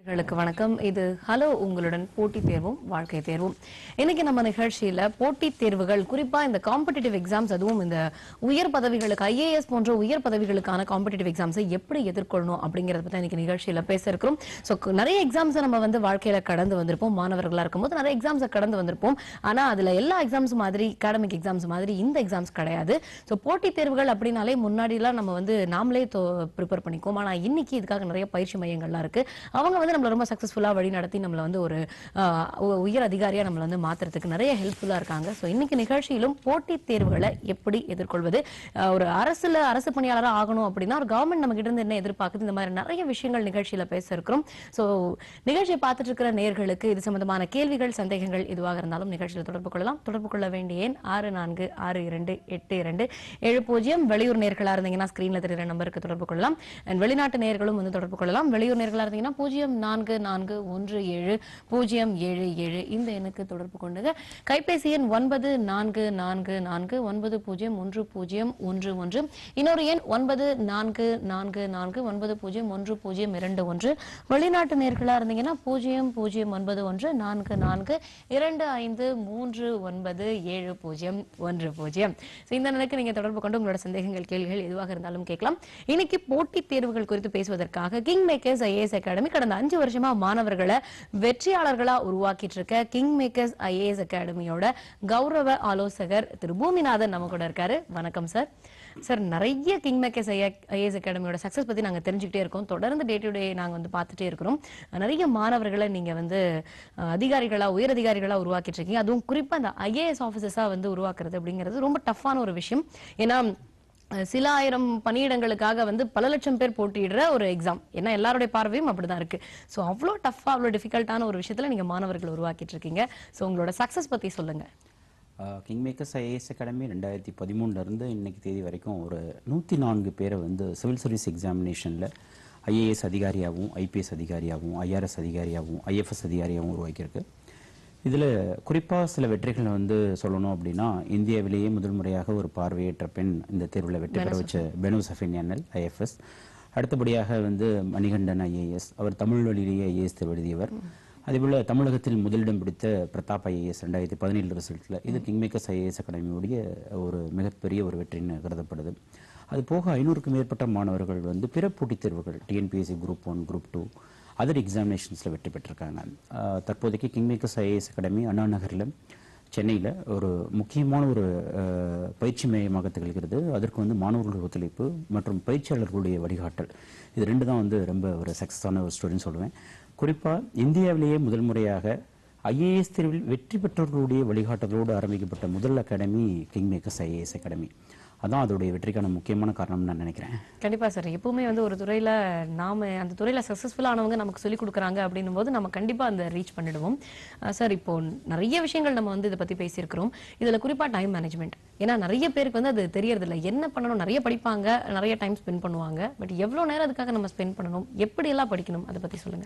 நேயர்களுக்கு வணக்கம் இது ஹலோ உங்களுடன் போட்டித் தேர்வும் வாழ்க்கை தேர்வும் இன்னைக்கு நம்ம நிகழ்ச்சியில போட்டித் தேர்வுகள் குறிப்பா இந்த காம்படிட்டிவ் எக்ஸாம்ஸ் அதுவும் இந்த உயர் பதவிகளுக்கு ஐஏஎஸ் போன்ற உயர் பதவிகளுக்கான காம்படிட்டிவ் எக்ஸாம்ஸை எப்படி எதிர்கொள்ளணும் அப்படிங்கறத பத்தி இன்னைக்கு நிகழ்ச்சியில பேச இருக்கிறோம் ஸோ நிறைய எக்ஸாம்ஸ் நம்ம வந்து வாழ்க்கையில கடந்து வந்திருப்போம் மாணவர்களா இருக்கும்போது நிறைய எக்ஸாம்ஸை கடந்து வந்திருப்போம் ஆனா அதுல எல்லா எக்ஸாம்ஸ் மாதிரி அகாடமிக் எக்ஸாம்ஸ் மாதிரி இந்த எக்ஸாம்ஸ் கிடையாது ஸோ போட்டித் தேர்வுகள் அப்படின்னாலே முன்னாடி எல்லாம் நம்ம வந்து நாமளே ப்ரிப்பேர் பண்ணிக்குவோம் ஆனா இன்னைக்கு இதுக்காக நிறைய பயிற்சி மையங்கள்லாம் இருக்கு அவங்க வந்து நம்மள ரொம்ப சக்சஸ்ஃபுல்லா வழி நடத்தி நம்மள வந்து ஒரு ஆஹ், உ- உயர் அதிகாரியா நம்மள வந்து மாத்துறதுக்கு நிறைய ஹெல்ப்ஃபுல்லா இருக்காங்க ஸோ இன்னைக்கு நிகழ்ச்சியிலும் போட்டித் தேர்வுகளை எப்படி எதிர்கொள்வது ஆஹ், ஒரு அரசுல அரசு பணியாளரா ஆகணும் அப்படின்னா ஒரு கவர்மெண்ட் நம்ம கிட்ட இருந்து என்ன எதிர்பார்க்குது இந்த மாதிரி நிறைய விஷயங்கள் நிகழ்ச்சியில பேச இருக்கிறோம் ஸோ நிகழ்ச்சியை பார்த்துட்டு இருக்கிற நேயர்களுக்கு இது சம்பந்தமான கேள்விகள் சந்தேகங்கள் எதுவாக இருந்தாலும் நிகழ்ச்சியில் தொடர்பு கொள்ளலாம் தொடர்பு கொள்ள வேண்டிய எண் ஆறு நான்கு ஆறு இரண்டு எட்டு இரண்டு ஏழு பூஜ்ஜியம் வெளியூர் நேர்களா இருந்தீங்கன்னா ஸ்கிரீன்ல தெரியுற நம்பருக்கு தொடர்பு கொள்ளலாம் அண்ட் வெளிநாட்டு நேர்களும் வந்து தொடர்பு கொள்ளலாம் வெளியூர் நேர்களா இருந்தீங்கன்னா பூஜ்ஜியம் நான்கு நான்கு ஒன்று ஏழு பூஜ்ஜியம் ஏழு ஏழு இந்த எண்ணுக்கு தொடர்பு கொண்டுங்க கைபேசி எண் ஒன்பது நான்கு நான்கு நான்கு ஒன்பது பூஜ்ஜியம் ஒன்று பூஜ்ஜியம் ஒன்று ஒன்று இன்னொரு எண் ஒன்பது நான்கு நான்கு நான்கு ஒன்பது பூஜ்ஜியம் ஒன்று பூஜ்ஜியம் இரண்டு ஒன்று வெளிநாட்டு நேர்களா இருந்தீங்கன்னா பூஜ்ஜியம் பூஜ்ஜியம் ஒன்பது ஒன்று நான்கு நான்கு இரண்டு ஐந்து மூன்று ஒன்பது ஏழு பூஜ்ஜியம் ஒன்று பூஜ்ஜியம் So, இந்த நிலைக்கு நீங்க தொடர்பு கொண்டு உங்களோட சந்தேகங்கள் கேள்விகள் எதுவாக இருந்தாலும் கேட்கலாம் இன்னைக்கு போட்டித் தேர்வுகள் குறித்து பேசுவதற்காக கிங் மேக்கர்ஸ் ஐஏஎஸ் அகாடமி கடந்த அஞ்சு வருஷமா மாணவர்களை வெற்றியாளர்களா உருவாக்கிட்டு இருக்க கிங் மேக்கர்ஸ் ஐஏஎஸ் அகாடமியோட கௌரவ ஆலோசகர் திரு பூமிநாதன் நம்ம கூட இருக்காரு வணக்கம் சார் சார் நிறைய கிங் மேக்கர்ஸ் ஐஏஎஸ் அகாடமியோட சக்சஸ் பத்தி நாங்க தெரிஞ்சுக்கிட்டே இருக்கோம் தொடர்ந்து டே டு டே நாங்க வந்து பார்த்துட்டே இருக்கிறோம் நிறைய மாணவர்களை நீங்க வந்து அஹ், அதிகாரிகளா உயர் அதிகாரிகளா உருவாக்கிட்டு இருக்கீங்க அதுவும் குறிப்பா இந்த ஐஏஎஸ் ஆபீசர்ஸா வந்து உருவாக்குறது அப்படிங்கிறது ரொம்ப டஃப்பான ஒரு விஷயம் ஏன்னா அஹ், சில ஆயிரம் பணியிடங்களுக்காக வந்து பல லட்சம் பேர் போட்டியிடுற ஒரு எக்ஸாம் ஏன்னா எல்லாருடைய பார்வையும் அப்படிதான் இருக்கு ஸோ அவ்வளோ டஃப்பா அவ்வளோ டிஃபிகல்ட்டான ஒரு விஷயத்துல நீங்க மாணவர்கள் உருவாக்கிட்டு இருக்கீங்க ஸோ உங்களோட சக்சஸ் பத்தி சொல்லுங்க கிங் மேக்கர்ஸ் ஐஏஎஸ் அகாடமி ரெண்டாயிரத்தி பதிமூணுலேருந்து இன்னைக்கு தேதி வரைக்கும் ஒரு நூற்றி நான்கு பேரை வந்து சிவில் சர்வீஸ் எக்ஸாமினேஷனில் ஐஏஎஸ் அதிகாரியாகவும் ஐபிஎஸ் அதிகாரியாகவும் ஐஆர்எஸ் அதிகாரியாகவும் ஐஎஃப்எஸ் அதிகாரியாகவும் உருவாக்கியிருக்கு இதில் குறிப்பாக சில வெற்றிகளை வந்து சொல்லணும் அப்படின்னா இந்தியாவிலேயே முதல் முறையாக ஒரு பார்வையற்ற பெண் இந்த தேர்வில் வெற்றி பெற வச்ச பெனு சஃபின்யானல் ஐஎஃப்எஸ் அடுத்தபடியாக வந்து மணிகண்டன் ஐஏஎஸ் அவர் தமிழ் வழியிலேயே ஐஏஎஸ் தேர்வு எழுதியவர் அதேபோல் தமிழகத்தில் முதலிடம் பிடித்த பிரதாப் ஐஏஎஸ் ரெண்டாயிரத்தி பதினேழு ரிசல்ட்டில் இது கிங்மேக்கர்ஸ் ஐஏஎஸ் அகாடமியுடைய ஒரு மிகப்பெரிய ஒரு வெற்றின்னு கருதப்படுது அது போக ஐநூறுக்கும் மேற்பட்ட மாணவர்கள் வந்து பிற போட்டித் தேர்வுகள் TNPSC group one group two other எக்ஸாமினேஷன்ஸில் வெற்றி பெற்றிருக்காங்க ஆஹ் தற்போதைக்கு கிங்மேக்கர்ஸ் ஐஏஎஸ் அகாடமி அண்ணா நகரில் சென்னையில் ஒரு முக்கியமான ஒரு அஹ், பயிற்சி மையமாக திகழ்கிறது அதற்கு வந்து மாணவர்களுடைய ஒத்துழைப்பு மற்றும் பயிற்சியாளர்களுடைய வழிகாட்டல் இது ரெண்டு தான் வந்து ரொம்ப ஒரு சக்ஸஸான ஒரு ஸ்டூடெண்ட் சொல்லுவேன் குறிப்பாக இந்தியாவிலேயே முதல் முறையாக ஐஏஎஸ் தேர்வில் வெற்றி பெற்றவர்களுடைய வழிகாட்டலோடு ஆரம்பிக்கப்பட்ட முதல் academy King makers IAS academy அதான் அதோடைய வெற்றிக்கான முக்கியமான காரணம்னு நான் நினைக்கிறேன் கண்டிப்பா சார் எப்பவுமே வந்து ஒரு துறையில நாம அந்த துறையில சக்சஸ்ஃபுல் ஆனவங்க நமக்கு சொல்லி கொடுக்குறாங்க அப்படின்னும் போது நம்ம கண்டிப்பா அந்த ரீச் பண்ணிடுவோம் அஹ் சார் இப்போ நிறைய விஷயங்கள் நம்ம வந்து இதை பத்தி பேசியிருக்கிறோம் இதுல குறிப்பா டைம் மேனேஜ்மெண்ட் ஏன்னா நிறைய பேருக்கு வந்து அது தெரியறது இல்ல என்ன பண்ணணும் நிறைய படிப்பாங்க நிறைய டைம் ஸ்பெண்ட் பண்ணுவாங்க பட் எவ்வளவு நேரம் அதுக்காக நம்ம ஸ்பெண்ட் பண்ணணும் எப்படி எல்லாம் படிக்கணும் அதை பத்தி சொல்லுங்க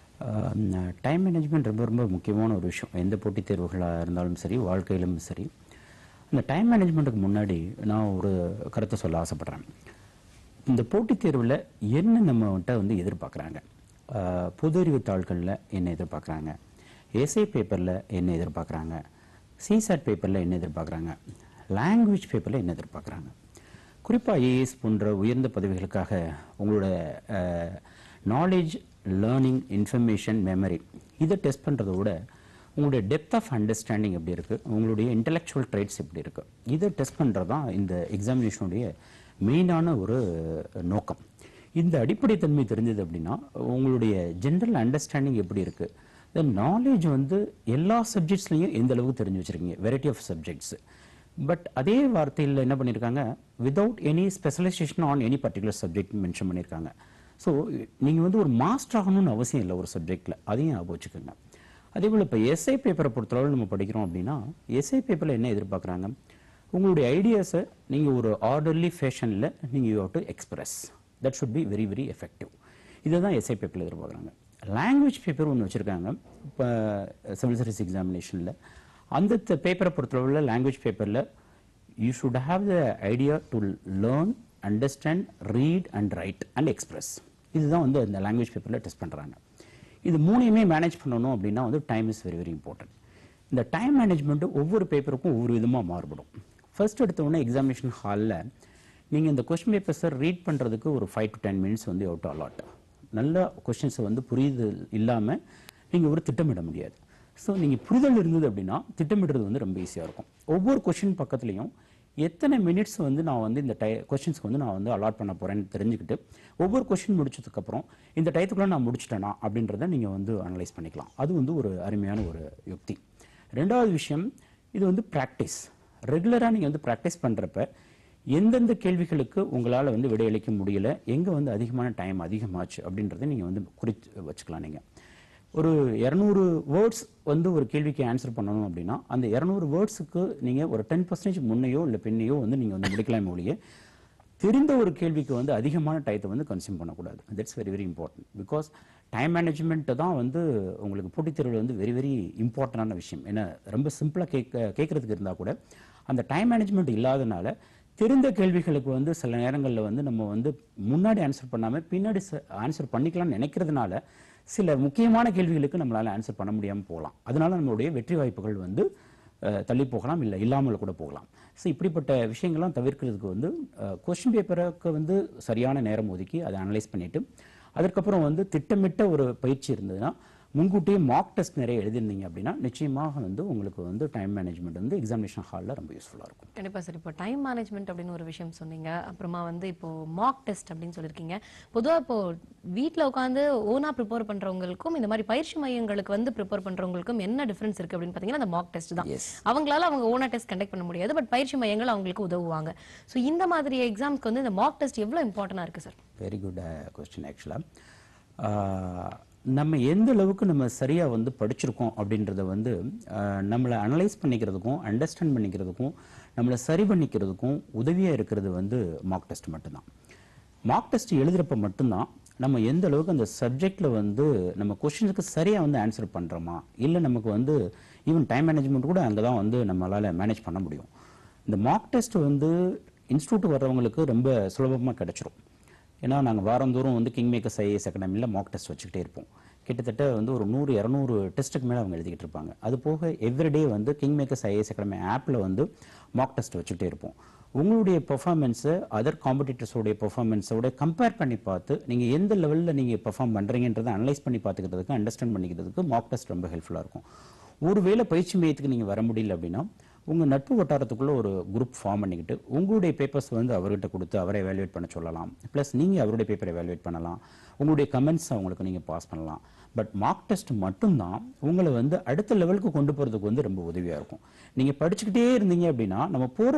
டைம் மேனேஜ்மெண்ட் ரொம்ப ரொம்ப முக்கியமான ஒரு விஷயம் எந்த போட்டித் தேர்வுகளாக இருந்தாலும் சரி வாழ்க்கையிலும் சரி அந்த டைம் மேனேஜ்மெண்ட்டுக்கு முன்னாடி நான் ஒரு கருத்தை சொல்ல ஆசைப்படுறேன் இந்த போட்டித் தேர்வில் என்ன நம்மகிட்ட வந்து எதிர்பார்க்குறாங்க பொது அறிவு தாள்களில் என்ன எதிர்பார்க்குறாங்க எஸ்ஐ பேப்பரில் என்ன எதிர்பார்க்குறாங்க சிசாட் பேப்பரில் என்ன எதிர்பார்க்குறாங்க லாங்குவேஜ் பேப்பரில் என்ன எதிர்பார்க்குறாங்க குறிப்பாக ஐஏஎஸ் போன்ற உயர்ந்த பதவிகளுக்காக உங்களோட நாலேஜ் லேர்னிங் இன்ஃபர்மேஷன் மெமரி இதை டெஸ்ட் பண்ணுறத விட உங்களுடைய டெப்த் ஆஃப் அண்டர்ஸ்டாண்டிங் எப்படி இருக்குது உங்களுடைய இன்டெலெக்சுவல் ட்ரைட்ஸ் எப்படி இருக்குது இதை டெஸ்ட் பண்ணுறது தான் இந்த எக்ஸாமினேஷனுடைய மெயினான ஒரு நோக்கம் இந்த அடிப்படை தன்மை தெரிஞ்சது அப்படின்னா உங்களுடைய ஜென்ரல் அண்டர்ஸ்டாண்டிங் எப்படி இருக்குது தென் நாலேஜ் வந்து எல்லா சப்ஜெக்ட்ஸ்லையும் எந்த அளவுக்கு தெரிஞ்சு வச்சிருக்கீங்க வெரைட்டி ஆஃப் சப்ஜெக்ட்ஸ் பட் அதே வார்த்தையில் என்ன பண்ணியிருக்காங்க without any specialisation on any particular subject mention பண்ணியிருக்காங்க ஸோ நீங்கள் வந்து ஒரு மாஸ்டர் ஆகணும்னு அவசியம் இல்லை ஒரு சப்ஜெக்டில் அதையும் ஞாபகம் வச்சுக்கோங்க அதே போல் இப்போ எஸ்ஐ பேப்பரை பொறுத்தளவு நம்ம படிக்கிறோம் அப்படின்னா எஸ்ஐ பேப்பரில் என்ன எதிர்பார்க்குறாங்க உங்களுடைய ஐடியாஸை நீங்கள் ஒரு ஆர்டர்லி ஃபேஷனில் நீங்கள் you to express that should be very very effective இதை தான் எஸ்ஐ பேப்பரில் எதிர்பார்க்குறாங்க லாங்குவேஜ் பேப்பர் ஒன்று வச்சுருக்காங்க இப்போ சிவில் சர்வீஸ் எக்ஸாமினேஷனில் அந்த பேப்பரை பொறுத்தளவில் லாங்குவேஜ் பேப்பரில் you should have the idea to learn understand read and write and express இதுதான் வந்து அந்த லாங்குவேஜ் பேப்பரில் டெஸ்ட் பண்ணுறாங்க இது மூணையுமே மேனேஜ் பண்ணணும் அப்படின்னா வந்து time is very very important இந்த டைம் மேனேஜ்மெண்ட் ஒவ்வொரு பேப்பருக்கும் ஒவ்வொரு விதமாக மாறுபடும் ஃபர்ஸ்ட் எடுத்த உடனே எக்ஸாமினேஷன் ஹாலில் நீங்கள் இந்த கொஸ்டின் பேப்பர்ஸை ரீட் பண்ணுறதுக்கு ஒரு ஃபைவ் டு டென் மினிட்ஸ் வந்து அவுட் அலாட் நல்ல கொஸ்டின்ஸை வந்து புரிதல் இல்லாமல் நீங்கள் ஒரு திட்டமிட முடியாது ஸோ நீங்கள் புரிதல் இருந்தது அப்படின்னா திட்டமிடுறது வந்து ரொம்ப ஈஸியாக இருக்கும் ஒவ்வொரு கொஷின் பக்கத்துலையும் எத்தனை மினிட்ஸ் வந்து நான் வந்து இந்த டை கொஷின்ஸ்க்கு வந்து நான் வந்து அலாட் பண்ண போகிறேன்னு தெரிஞ்சுக்கிட்டு ஒவ்வொரு கொஷின் முடிச்சதுக்கப்புறம் இந்த டயத்துக்குள்ளே நான் முடிச்சிட்டேனா அப்படின்றத நீங்கள் வந்து அனலைஸ் பண்ணிக்கலாம் அது வந்து ஒரு அருமையான ஒரு யுக்தி ரெண்டாவது விஷயம் இது வந்து ப்ராக்டிஸ் ரெகுலராக நீங்கள் வந்து ப்ராக்டிஸ் பண்ணுறப்ப எந்தெந்த கேள்விகளுக்கு உங்களால் வந்து விடையளிக்க முடியல எங்கே வந்து அதிகமான டைம் அதிகமாச்சு அப்படின்றத நீங்கள் வந்து குறித்து வச்சுக்கலாம் நீங்கள் ஒரு இரநூறு வேர்ட்ஸ் வந்து ஒரு கேள்விக்கு ஆன்சர் பண்ணணும் அப்படின்னா அந்த இரநூறு வேர்ட்ஸுக்கு நீங்கள் ஒரு டென் பர்சன்டேஜ் முன்னையோ இல்லை பின்னையோ வந்து நீங்கள் வந்து முடிக்கலாம் ஒழிய தெரிந்த ஒரு கேள்விக்கு வந்து அதிகமான டயத்தை வந்து கன்சியூம் பண்ணக்கூடாது that's very very important because time management தான் வந்து உங்களுக்கு போட்டித் தேர்வில் வந்து வெரி வெரி இம்பார்ட்டண்டான விஷயம் ஏன்னா ரொம்ப சிம்பிளாக கேட்க கேட்கறதுக்கு இருந்தால் கூட அந்த டைம் மேனேஜ்மெண்ட் இல்லாதனால தெரிந்த கேள்விகளுக்கு வந்து சில நேரங்களில் வந்து நம்ம வந்து முன்னாடி ஆன்சர் பண்ணாமல் பின்னாடி ஆன்சர் பண்ணிக்கலாம்னு நினைக்கிறதுனால சில முக்கியமான கேள்விகளுக்கு நம்மளால ஆன்சர் பண்ண முடியாமல் போகலாம் அதனால நம்மளுடைய வெற்றி வாய்ப்புகள் வந்து அஹ், தள்ளி போகலாம் இல்லை இல்லாமல் கூட போகலாம் ஸோ இப்படிப்பட்ட விஷயங்கள்லாம் தவிர்க்கிறதுக்கு வந்து கொஸ்டின் பேப்பருக்கு வந்து சரியான நேரம் ஒதுக்கி அதை அனலைஸ் பண்ணிட்டு அதற்கப்புறம் வந்து திட்டமிட்ட ஒரு பயிற்சி இருந்ததுன்னா முன்கூட்டியே மார்க் டெஸ்ட் நிறைய எழுதிருந்தீங்க அப்படின்னா நிச்சயமாக வந்து உங்களுக்கு வந்து டைம் மேனேஜ்மெண்ட் வந்து எக்ஸாமினேஷன் ஹாலில் ரொம்ப யூஸ்ஃபுல்லாக இருக்கும் கண்டிப்பா சார் இப்போ டைம் மேனேஜ்மெண்ட் அப்படின்னு ஒரு விஷயம் சொன்னீங்க அப்புறமா வந்து இப்போ மார்க் டெஸ்ட் அப்படின்னு சொல்லியிருக்கீங்க பொதுவா இப்போ வீட்ல உட்காந்து ஓனா ப்ரிப்பேர் பண்றவங்களுக்கும் இந்த மாதிரி பயிற்சி மையங்களுக்கு வந்து ப்ரிப்பேர் பண்றவங்களுக்கும் என்ன டிஃபரன்ஸ் இருக்கு அப்படின்னு பாத்தீங்கன்னா அந்த மார்க் டெஸ்ட் தான் Yes. அவங்களால அவங்க ஓனா டெஸ்ட் கண்டக்ட் பண்ண முடியாது பட் பயிற்சி மையங்கள் அவங்களுக்கு உதவுவாங்க சோ இந்த மாதிரி எக்ஸாம்ஸ்க்கு வந்து இந்த மார்க் டெஸ்ட் எவ்வளவு இம்பார்ட்டன்டா இருக்கு சார் வெரி குட் கொஸ்டின் ஆக்சுவலாக நம்ம எந்த அளவுக்கு நம்ம சரியாக வந்து படிச்சிருக்கோம் அப்படின்றத வந்து ஆஹ், நம்மளை அனலைஸ் பண்ணிக்கிறதுக்கும் அண்டர்ஸ்டாண்ட் பண்ணிக்கிறதுக்கும் நம்மளை சரி பண்ணிக்கிறதுக்கும் உதவியாக இருக்கிறது வந்து மார்க் டெஸ்ட் மட்டும்தான் மார்க் டெஸ்ட் எழுதுறப்ப மட்டும்தான் நம்ம எந்த அளவுக்கு அந்த சப்ஜெக்ட்ல வந்து நம்ம கொஸ்டினுக்கு சரியாக வந்து ஆன்சர் பண்ணுறோமா இல்லை நமக்கு வந்து ஈவன் டைம் மேனேஜ்மெண்ட் கூட அங்கே தான் வந்து நம்மளால் மேனேஜ் பண்ண முடியும் இந்த மார்க் டெஸ்ட் வந்து இன்ஸ்டியூட் வர்றவங்களுக்கு ரொம்ப சுலபமாக கிடைச்சிரும் ஏன்னா நாங்கள் வாரந்தோறும் வந்து கிங் மேக்கர்ஸ் ஐஏஎஸ் அகாடமியில் மார்க் டெஸ்ட் வச்சுக்கிட்டே இருப்போம் கிட்டத்தட்ட வந்து ஒரு நூறு இரநூறு டெஸ்ட்டுக்கு மேலே அவங்க எழுதிக்கிட்டு இருப்பாங்க அது போக எவ்ரிடே வந்து கிங் மேக்கர்ஸ் ஐஏஎஸ் அகாடமி ஆப்பில் வந்து மார்க் டெஸ்ட் வச்சுக்கிட்டே இருப்போம் உங்களுடைய பெர்ஃபார்மன்ஸை அதர் காம்படிட்டர்ஸோடைய பெர்ஃபார்மன்ஸோட கம்பேர் பண்ணி பார்த்து நீங்கள் எந்த லெவலில் நீங்கள் பெர்ஃபார்ம் பண்ணுறீங்கன்றதை அனலைஸ் பண்ணி பார்த்துக்கிறதுக்கு அண்டர்ஸ்டாண்ட் பண்ணிக்கிறதுக்கு மார்க் டெஸ்ட் ரொம்ப ஹெல்ப்ஃபுல்லாக இருக்கும் ஒருவேளை பயிற்சி மையத்துக்கு நீங்கள் வர முடியல அப்படின்னா உங்கள் நட்பு வட்டாரத்துக்குள்ள ஒரு குரூப் ஃபார்ம் பண்ணிக்கிட்டு உங்களுடைய பேப்பர்ஸ் வந்து அவர்கிட்ட கொடுத்து அவரை எவாலுவேட் பண்ண சொல்லலாம் ப்ளஸ் நீங்கள் அவருடைய பேப்பரை எவாலுவேட் பண்ணலாம் உங்களுடைய கமெண்ட்ஸ் அவங்களுக்கு நீங்கள் பாஸ் பண்ணலாம் பட் மார்க் டெஸ்ட் மட்டும்தான் உங்களை வந்து அடுத்த லெவலுக்கு கொண்டு போகிறதுக்கு வந்து ரொம்ப உதவியாக இருக்கும் நீங்கள் படிச்சுக்கிட்டே இருந்தீங்க அப்படின்னா நம்ம போகிற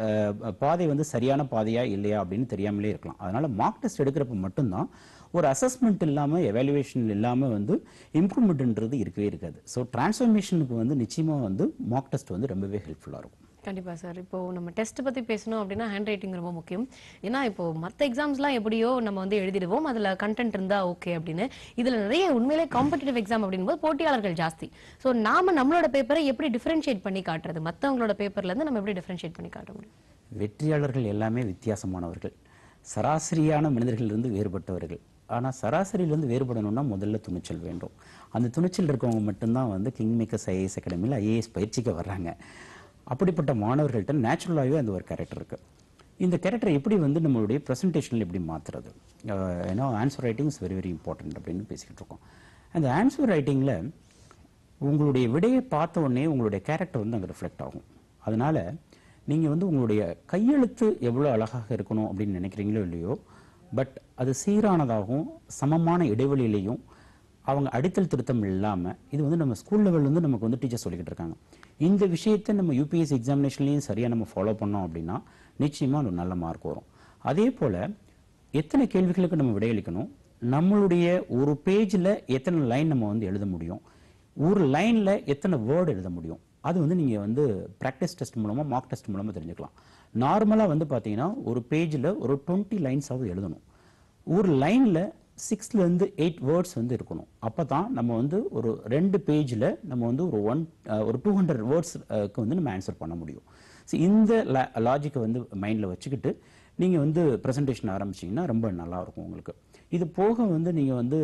பாதை வந்து சரியான பாதையா இல்லையா அப்படின்னு தெரியாமலே இருக்கலாம் அதனால மார்க் டெஸ்ட் எடுக்கிறப்ப மட்டும்தான் ஒரு அசஸ்மெண்ட் இல்லாமல் எவாலுவேஷன் இல்லாமல் வந்து இம்ப்ரூவ்மெண்ட்ன்றது இருக்கவே இருக்காது ஸோ டிரான்ஸ்ஃபர்மேஷனுக்கு வந்து நிச்சயமாக வந்து மார்க் டெஸ்ட் வந்து ரொம்பவே ஹெல்ப்ஃபுல்லாக இருக்கும் கண்டிப்பா சார் இப்போ நம்ம டெஸ்ட் பத்தி பேசணும் அப்படின்னா ஹேண்ட் ரைட்டிங் ரொம்ப முக்கியம் ஏன்னா இப்போ மத்த எக்ஸாம்ஸ்லாம் எப்படியோ நம்ம வந்து எழுதிடுவோம் அதுல கண்டென்ட் இருந்தா ஓகே அப்படின்னு இதுல நிறைய உண்மையிலே காம்படிட்டிவ் எக்ஸாம் அப்படின்னும் போது போட்டியாளர்கள் ஜாஸ்தி சோ நாம நம்மளோட பேப்பரை எப்படி டிஃபரன்ஷியேட் பண்ணி காட்டுறது மத்தவங்களோட பேப்பர்ல இருந்து நம்ம எப்படி டிஃபரன்ஷியேட் பண்ணி காட்ட முடியும் வெற்றியாளர்கள் எல்லாமே வித்தியாசமானவர்கள் சராசரியான மனிதர்களிலிருந்து வேறுபட்டவர்கள் ஆனால் சராசரியிலிருந்து வேறுபடணும்னா முதல்ல துணிச்சல் வேண்டும் அந்த துணிச்சல் இருக்கவங்க மட்டும்தான் வந்து கிங் மேக்கர்ஸ் ஐஏஎஸ் அகாடமியில் ஐஏஎஸ் பயிற்சிக்கு வர்றாங்க அப்படிப்பட்ட மாணவர்கள்ட்ட நேச்சுரலாகவே அந்த ஒரு கேரக்டர் இருக்கு இந்த கேரக்டரை எப்படி வந்து நம்மளுடைய ப்ரெசன்டேஷனில் எப்படி மாற்றுறது ஏன்னா answer writing is very very important அப்படின்னு பேசிக்கிட்டு இருக்கோம் அந்த ஆன்சர் ரைட்டிங்கில் உங்களுடைய விடையை பார்த்த உடனே உங்களுடைய கேரக்டர் வந்து அங்கே ரிஃப்ளெக்ட் ஆகும் அதனால நீங்கள் வந்து உங்களுடைய கையெழுத்து எவ்வளோ அழகாக இருக்கணும் அப்படின்னு நினைக்கிறீங்களோ இல்லையோ பட் அது சீரானதாகவும் சமமான இடைவெளியிலையும் அவங்க அடித்தல் திருத்தம் இல்லாமல் இது வந்து நம்ம ஸ்கூல் லெவல்ல இருந்து நமக்கு வந்து டீச்சர் சொல்லிக்கிட்டு இருக்காங்க இந்த விஷயத்தை நம்ம யூபிஎஸ்சி எக்ஸாமினேஷன்லையும் சரியாக நம்ம ஃபாலோ பண்ணோம் அப்படின்னா நிச்சயமாக ஒரு நல்ல மார்க் வரும் அதே போல் எத்தனை கேள்விகளுக்கு நம்ம விடையளிக்கணும் நம்மளுடைய ஒரு பேஜில் எத்தனை லைன் நம்ம வந்து எழுத முடியும் ஒரு லைனில் எத்தனை வேர்டு எழுத முடியும் அது வந்து நீங்கள் வந்து ப்ராக்டிஸ் டெஸ்ட் மூலமாக மார்க் டெஸ்ட் மூலமாக தெரிஞ்சுக்கலாம் நார்மலாக வந்து பார்த்தீங்கன்னா ஒரு பேஜில் ஒரு டுவெண்ட்டி லைன்ஸாவது எழுதணும் ஒரு லைனில் சிக்ஸ்லேருந்து எயிட் வேர்ட்ஸ் வந்து இருக்கணும் அப்போ தான் நம்ம வந்து ஒரு ரெண்டு பேஜில் நம்ம வந்து ஒரு ஒன் ஒரு டூ ஹண்ட்ரட் வேர்ட்ஸ்க்கு வந்து நம்ம ஆன்சர் பண்ண முடியும் ஸோ இந்த லாஜிக்கை வந்து மைண்டில் வச்சுக்கிட்டு நீங்கள் வந்து ப்ரெசன்டேஷன் ஆரம்பிச்சீங்கன்னா ரொம்ப நல்லா இருக்கும் உங்களுக்கு இது போக வந்து நீங்கள் வந்து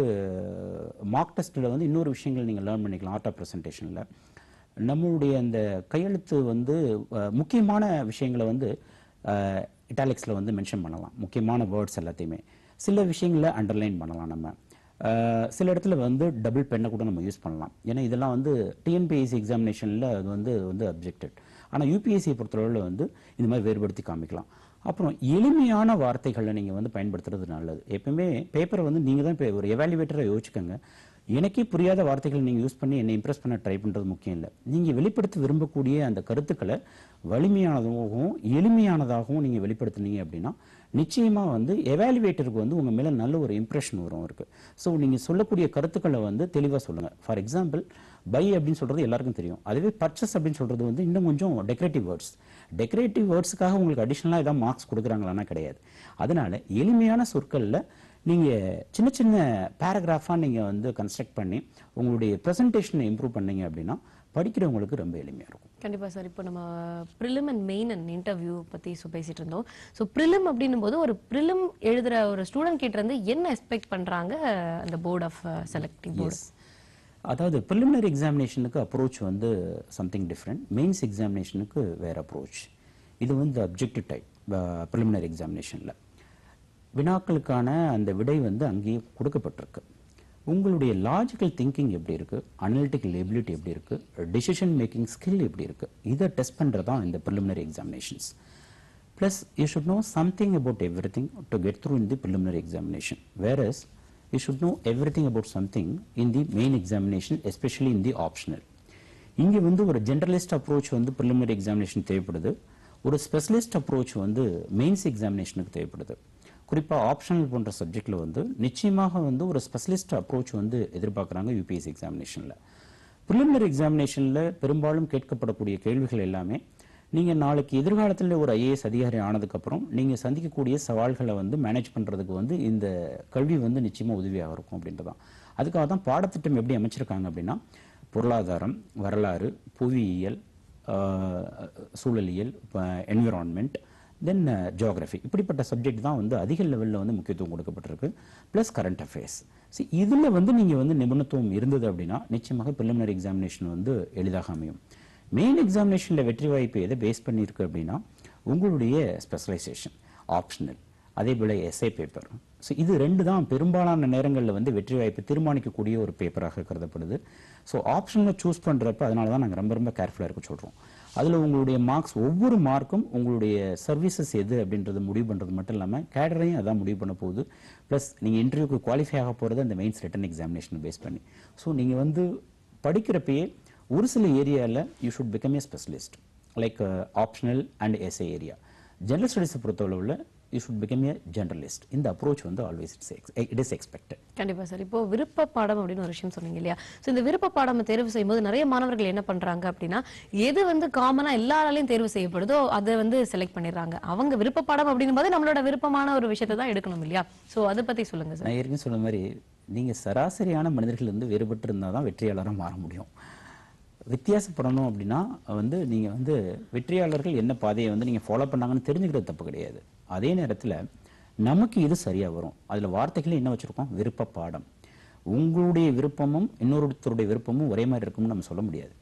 மார்க் டெஸ்ட்டில் வந்து இன்னொரு விஷயங்கள் நீங்கள் லேர்ன் பண்ணிக்கலாம் ஆர்ட் ஆஃப் ப்ரெசன்டேஷனில் நம்மளுடைய அந்த கையெழுத்து வந்து அஹ், முக்கியமான விஷயங்களை வந்து இட்டாலிக்ஸில் வந்து மென்ஷன் பண்ணலாம் முக்கியமான வேர்ட்ஸ் எல்லாத்தையுமே சில விஷயங்களை அண்டர்லைன் பண்ணலாம் நம்ம அஹ், சில இடத்துல வந்து டபுள் பெண்ணை கூட நம்ம யூஸ் பண்ணலாம் ஏன்னா இதெல்லாம் வந்து டிஎன்பிஎஸ்சி எக்ஸாமினேஷனில் அது வந்து வந்து அப்ஜெக்டட் ஆனால் யூபிஎஸ்சியை பொறுத்தளவில் வந்து இந்த மாதிரி வேறுபடுத்தி காமிக்கலாம் அப்புறம் எளிமையான வார்த்தைகளை நீங்கள் வந்து பயன்படுத்துறது நல்லது எப்பவுமே பேப்பரை வந்து நீங்கள் தான் இப்போ ஒரு எவாலுவேட்டரை யோசிச்சுக்கோங்க எனக்கே புரியாத வார்த்தைகளை நீங்கள் யூஸ் பண்ணி என்னை இம்ப்ரெஸ் பண்ண ட்ரை பண்ணுறது முக்கியம் இல்லை நீங்கள் வெளிப்படுத்த விரும்பக்கூடிய அந்த கருத்துக்களை வலிமையானதாகவும் எளிமையானதாகவும் நீங்கள் வெளிப்படுத்துனீங்க அப்படின்னா நிச்சயமாக வந்து எவாலுவேட்டருக்கு வந்து உங்கள் மேலே நல்ல ஒரு இம்ப்ரெஷன் வரும் இருக்கு ஸோ நீங்கள் சொல்லக்கூடிய கருத்துக்களை வந்து தெளிவாக சொல்லுங்கள் ஃபார் எக்ஸாம்பிள் பை அப்படின்னு சொல்கிறது எல்லாருக்கும் தெரியும் அதுவே பர்ச்சஸ் அப்படின்னு சொல்கிறது வந்து இன்னும் கொஞ்சம் டெக்கரேட்டிவ் வேர்ட்ஸ் டெக்கரேட்டிவ் வேர்ட்ஸுக்காக உங்களுக்கு அடிஷ்னலாக ஏதாவது மார்க்ஸ் கொடுக்குறாங்களான்னா கிடையாது அதனால எளிமையான சொற்களில் நீங்கள் சின்ன சின்ன பேராகிராஃபாக நீங்கள் வந்து கன்ஸ்ட்ரக்ட் பண்ணி உங்களுடைய ப்ரெசன்டேஷனை இம்ப்ரூவ் பண்ணீங்க அப்படின்னா படிக்கிறவங்களுக்கு ரொம்ப எளிமையாக இருக்கும் கண்டிப்பா சார் இப்போ நம்ம prelim and main and interview பத்தி so பேசிட்டு இருந்தோம் ஸோ ப்ரிலிம் அப்படின்னும் போது ஒரு ப்ரிலிம் எழுதுற ஒரு ஸ்டூடெண்ட் கிட்ட இருந்து என்ன எக்ஸ்பெக்ட் பண்றாங்க அந்த போர்ட் ஆஃப் செலக்டிங் போர்டு எஸ் அதாவது ப்ரிலிமினரி எக்ஸாமினேஷனுக்கு அப்ரோச் வந்து சம்திங் டிஃப்ரெண்ட் மெயின்ஸ் எக்ஸாமினேஷனுக்கு வேற அப்ரோச் இது வந்து அப்ஜெக்டிவ் டைப் ப்ரிலிமினரி எக்ஸாமினேஷனில் வினாக்களுக்கான அந்த விடை வந்து அங்கேயே கொடுக்கப்பட்டிருக்கு உங்களுடைய லாஜிக்கல் திங்கிங் எப்படி இருக்கு அனலிட்டிக்கல் எபிலிட்டி எப்படி இருக்கு டிசிஷன் மேக்கிங் ஸ்கில் எப்படி இருக்கு இதை டெஸ்ட் பண்ணுறது தான் இந்த preliminary examinations Plus, you should know something about everything to get through in the preliminary examination. Whereas, you should know everything about something in the main examination, especially in the optional. இங்கே வந்து ஒரு generalist approach வந்து preliminary examination தேவைப்படுது ஒரு specialist approach வந்து mains எக்ஸாமினேஷனுக்கு தேவைப்படுது குறிப்பாக ஆப்ஷனல் போன்ற சப்ஜெக்டில் வந்து நிச்சயமாக வந்து ஒரு ஸ்பெஷலிஸ்ட் அப்ரோச் வந்து எதிர்பார்க்குறாங்க யூபிஎஸ்சி எக்ஸாமினேஷனில் ப்ரிலிமினரி எக்ஸாமினேஷனில் பெரும்பாலும் கேட்கப்படக்கூடிய கேள்விகள் எல்லாமே நீங்கள் நாளைக்கு எதிர்காலத்தில் ஒரு ஐஏஎஸ் அதிகாரி ஆனதுக்கப்புறம் நீங்கள் சந்திக்கக்கூடிய சவால்களை வந்து மேனேஜ் பண்ணுறதுக்கு வந்து இந்த கல்வி வந்து நிச்சயமாக உதவியாக இருக்கும் அப்படின்றதான் அதுக்காக தான் பாடத்திட்டம் எப்படி அமைச்சிருக்காங்க அப்படின்னா பொருளாதாரம் வரலாறு புவியியல் ஆஹ், சூழலியல் என்விரான்மெண்ட் தென் ஜியோகிராஃபி இப்படிப்பட்ட சப்ஜெக்ட் தான் வந்து அதிக லெவலில் வந்து முக்கியத்துவம் கொடுக்கப்பட்டிருக்கு ப்ளஸ் கரண்ட் அஃபேர்ஸ் ஸோ இதில் வந்து நீங்கள் வந்து நிபுணத்துவம் இருந்தது அப்படின்னா நிச்சயமாக ப்ரிலிமினரி எக்ஸாமினேஷன் வந்து எளிதாக அமையும் மெயின் எக்ஸாமினேஷனில் வெற்றி வாய்ப்பு எதை பேஸ் பண்ணியிருக்கு அப்படின்னா உங்களுடைய ஸ்பெஷலைசேஷன் ஆப்ஷனல் அதே போல் எஸ்ஏ பேப்பர் ஸோ இது ரெண்டு தான் பெரும்பாலான நேரங்களில் வந்து வெற்றி வாய்ப்பு தீர்மானிக்கக்கூடிய ஒரு பேப்பராக கருதப்படுது ஸோ ஆப்ஷனில் சூஸ் பண்ணுறப்ப அதனால தான் நாங்கள் ரொம்ப ரொம்ப கேர்ஃபுல்லாக இருக்க சொல்கிறோம் அதில் உங்களுடைய மார்க்ஸ் ஒவ்வொரு மார்க்கும் உங்களுடைய சர்வீசஸ் எது அப்படின்றது முடிவு பண்ணுறது மட்டும் இல்லாமல் கேடரையும் அதான் முடிவு பண்ண போகுது ப்ளஸ் நீங்கள் இன்டர்வியூக்கு குவாலிஃபை ஆக போகிறது அந்த மெயின்ஸ் ரிட்டன் எக்ஸாமினேஷன் பேஸ் பண்ணி ஸோ நீங்கள் வந்து படிக்கிறப்பயே ஒரு சில ஏரியாவில் you should become a specialist like optional and essay area general ஸ்டடீஸை பொறுத்தளவில் you should become a generalist இந்த அப்ரோச் வந்து always it's it is expected கண்டிப்பா சார் இப்போ விருப்ப பாடம் அப்படின்னு ஒரு விஷயம் சொன்னீங்க இல்லையா சோ இந்த விருப்ப பாடம் தேர்வு செய்யும்போது நிறைய மாணவர்கள் என்ன பண்றாங்க அப்படின்னா எது வந்து காமனா எல்லாராலையும் தேர்வு செய்யப்படுதோ அதை வந்து செலக்ட் பண்ணிடுறாங்க அவங்க விருப்ப பாடம் அப்படின்னும் போது நம்மளோட விருப்பமான ஒரு விஷயத்தை தான் எடுக்கணும் இல்லையா சோ அதை பத்தி சொல்லுங்க சார் நான் ஏற்கனவே சொன்ன மாதிரி நீங்கள் சராசரியான மனிதர்கள் வந்து வேறுபட்டு இருந்தால் தான் வெற்றியாளராக மாற முடியும் வித்தியாசப்படணும் அப்படின்னா வந்து நீங்கள் வந்து வெற்றியாளர்கள் என்ன பாதையை வந்து நீங்கள் ஃபாலோ பண்ணாங்கன்னு தெரிஞ்சுக்கிறது தப்பு கிடையாது அதே நேரத்தில் நமக்கு இது சரியாக வரும் அதில் வார்த்தைகளே என்ன வச்சுருக்கோம் விருப்ப பாடம் உங்களுடைய விருப்பமும் இன்னொருத்தருடைய விருப்பமும் ஒரே மாதிரி இருக்கும்னு நம்ம சொல்ல முடியாது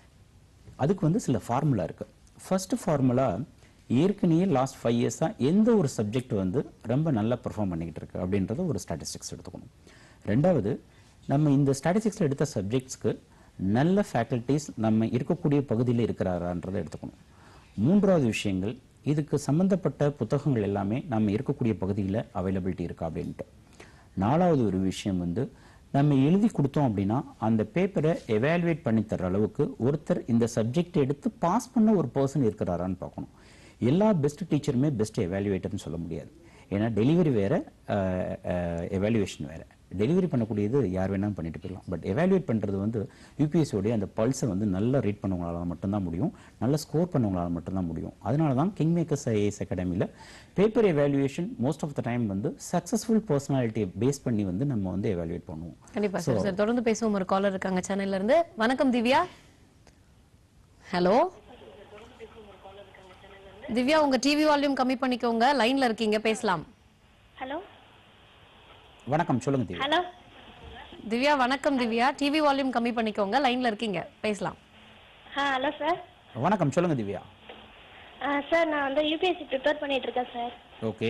அதுக்கு வந்து சில ஃபார்முலா இருக்கு ஃபர்ஸ்ட் ஃபார்முலா ஏற்கனவே லாஸ்ட் ஃபைவ் இயர்ஸாக எந்த ஒரு சப்ஜெக்ட் வந்து ரொம்ப நல்லா பெர்ஃபார்ம் பண்ணிக்கிட்டு இருக்கு அப்படின்றத ஒரு ஸ்டாட்டிஸ்டிக்ஸ் எடுத்துக்கணும் ரெண்டாவது நம்ம இந்த ஸ்டாட்டிஸ்டிக்ஸில் எடுத்த சப்ஜெக்ட்ஸ்க்கு நல்ல ஃபேக்கல்ட்டிஸ் நம்ம இருக்கக்கூடிய பகுதியில் இருக்கிறாரான்றதை எடுத்துக்கணும் மூன்றாவது விஷயங்கள் இதுக்கு சம்பந்தப்பட்ட புத்தகங்கள் எல்லாமே நம்ம இருக்கக்கூடிய பகுதியில் அவைலபிலிட்டி இருக்கா அப்படின்ட்டு நாலாவது ஒரு விஷயம் வந்து நம்ம எழுதி கொடுத்தோம் அப்படின்னா அந்த பேப்பரை எவாலுவேட் பண்ணி தர அளவுக்கு ஒருத்தர் இந்த சப்ஜெக்ட் எடுத்து பாஸ் பண்ண ஒரு பர்சன் இருக்கிறாரான்னு பார்க்கணும் எல்லா பெஸ்ட் டீச்சருமே பெஸ்ட் எவாலுவேட்டர்னு சொல்ல முடியாது ஏன்னா டெலிவரி வேற எவாலுவேஷன் வேற டெலிவரி பண்ணக்கூடியது யார் வேணாலும் பண்ணிட்டு போயிடலாம் பட் எவாலுவேட் பண்ணுறது வந்து யூபிஎஸ்சியோடைய அந்த பல்ஸை வந்து நல்லா ரீட் பண்ணவங்களால மட்டும்தான் முடியும் நல்லா ஸ்கோர் பண்ணவங்களால மட்டும்தான் முடியும் அதனால தான் கிங் மேக்கர்ஸ் ஐஏஎஸ் அகாடமியில் paper evaluation most of the time வந்து சக்ஸஸ்ஃபுல் பர்சனாலிட்டியை பேஸ் பண்ணி வந்து நம்ம வந்து எவாலுவேட் பண்ணுவோம் கண்டிப்பா சார் சார் தொடர்ந்து பேசுவோம் ஒரு காலர் இருக்காங்க சென்னையில இருந்து வணக்கம் திவ்யா ஹலோ திவ்யா உங்க டிவி வால்யூம் கம்மி பண்ணிக்கோங்க லைன்ல இருக்கீங்க பேசலாம் ஹலோ வணக்கம் சொல்லுங்க திவ்யா ஹலோ திவ்யா வணக்கம் திவ்யா டிவி வால்யூம் கம்மி பண்ணிக்கோங்க லைன்ல இருக்கீங்க பேசலாம் ஆ ஹலோ சார் வணக்கம் சொல்லுங்க திவ்யா சார் நான் வந்து யூபிஎஸ்சி ப்ரிப்பேர் பண்ணிட்டு இருக்கேன் sir okay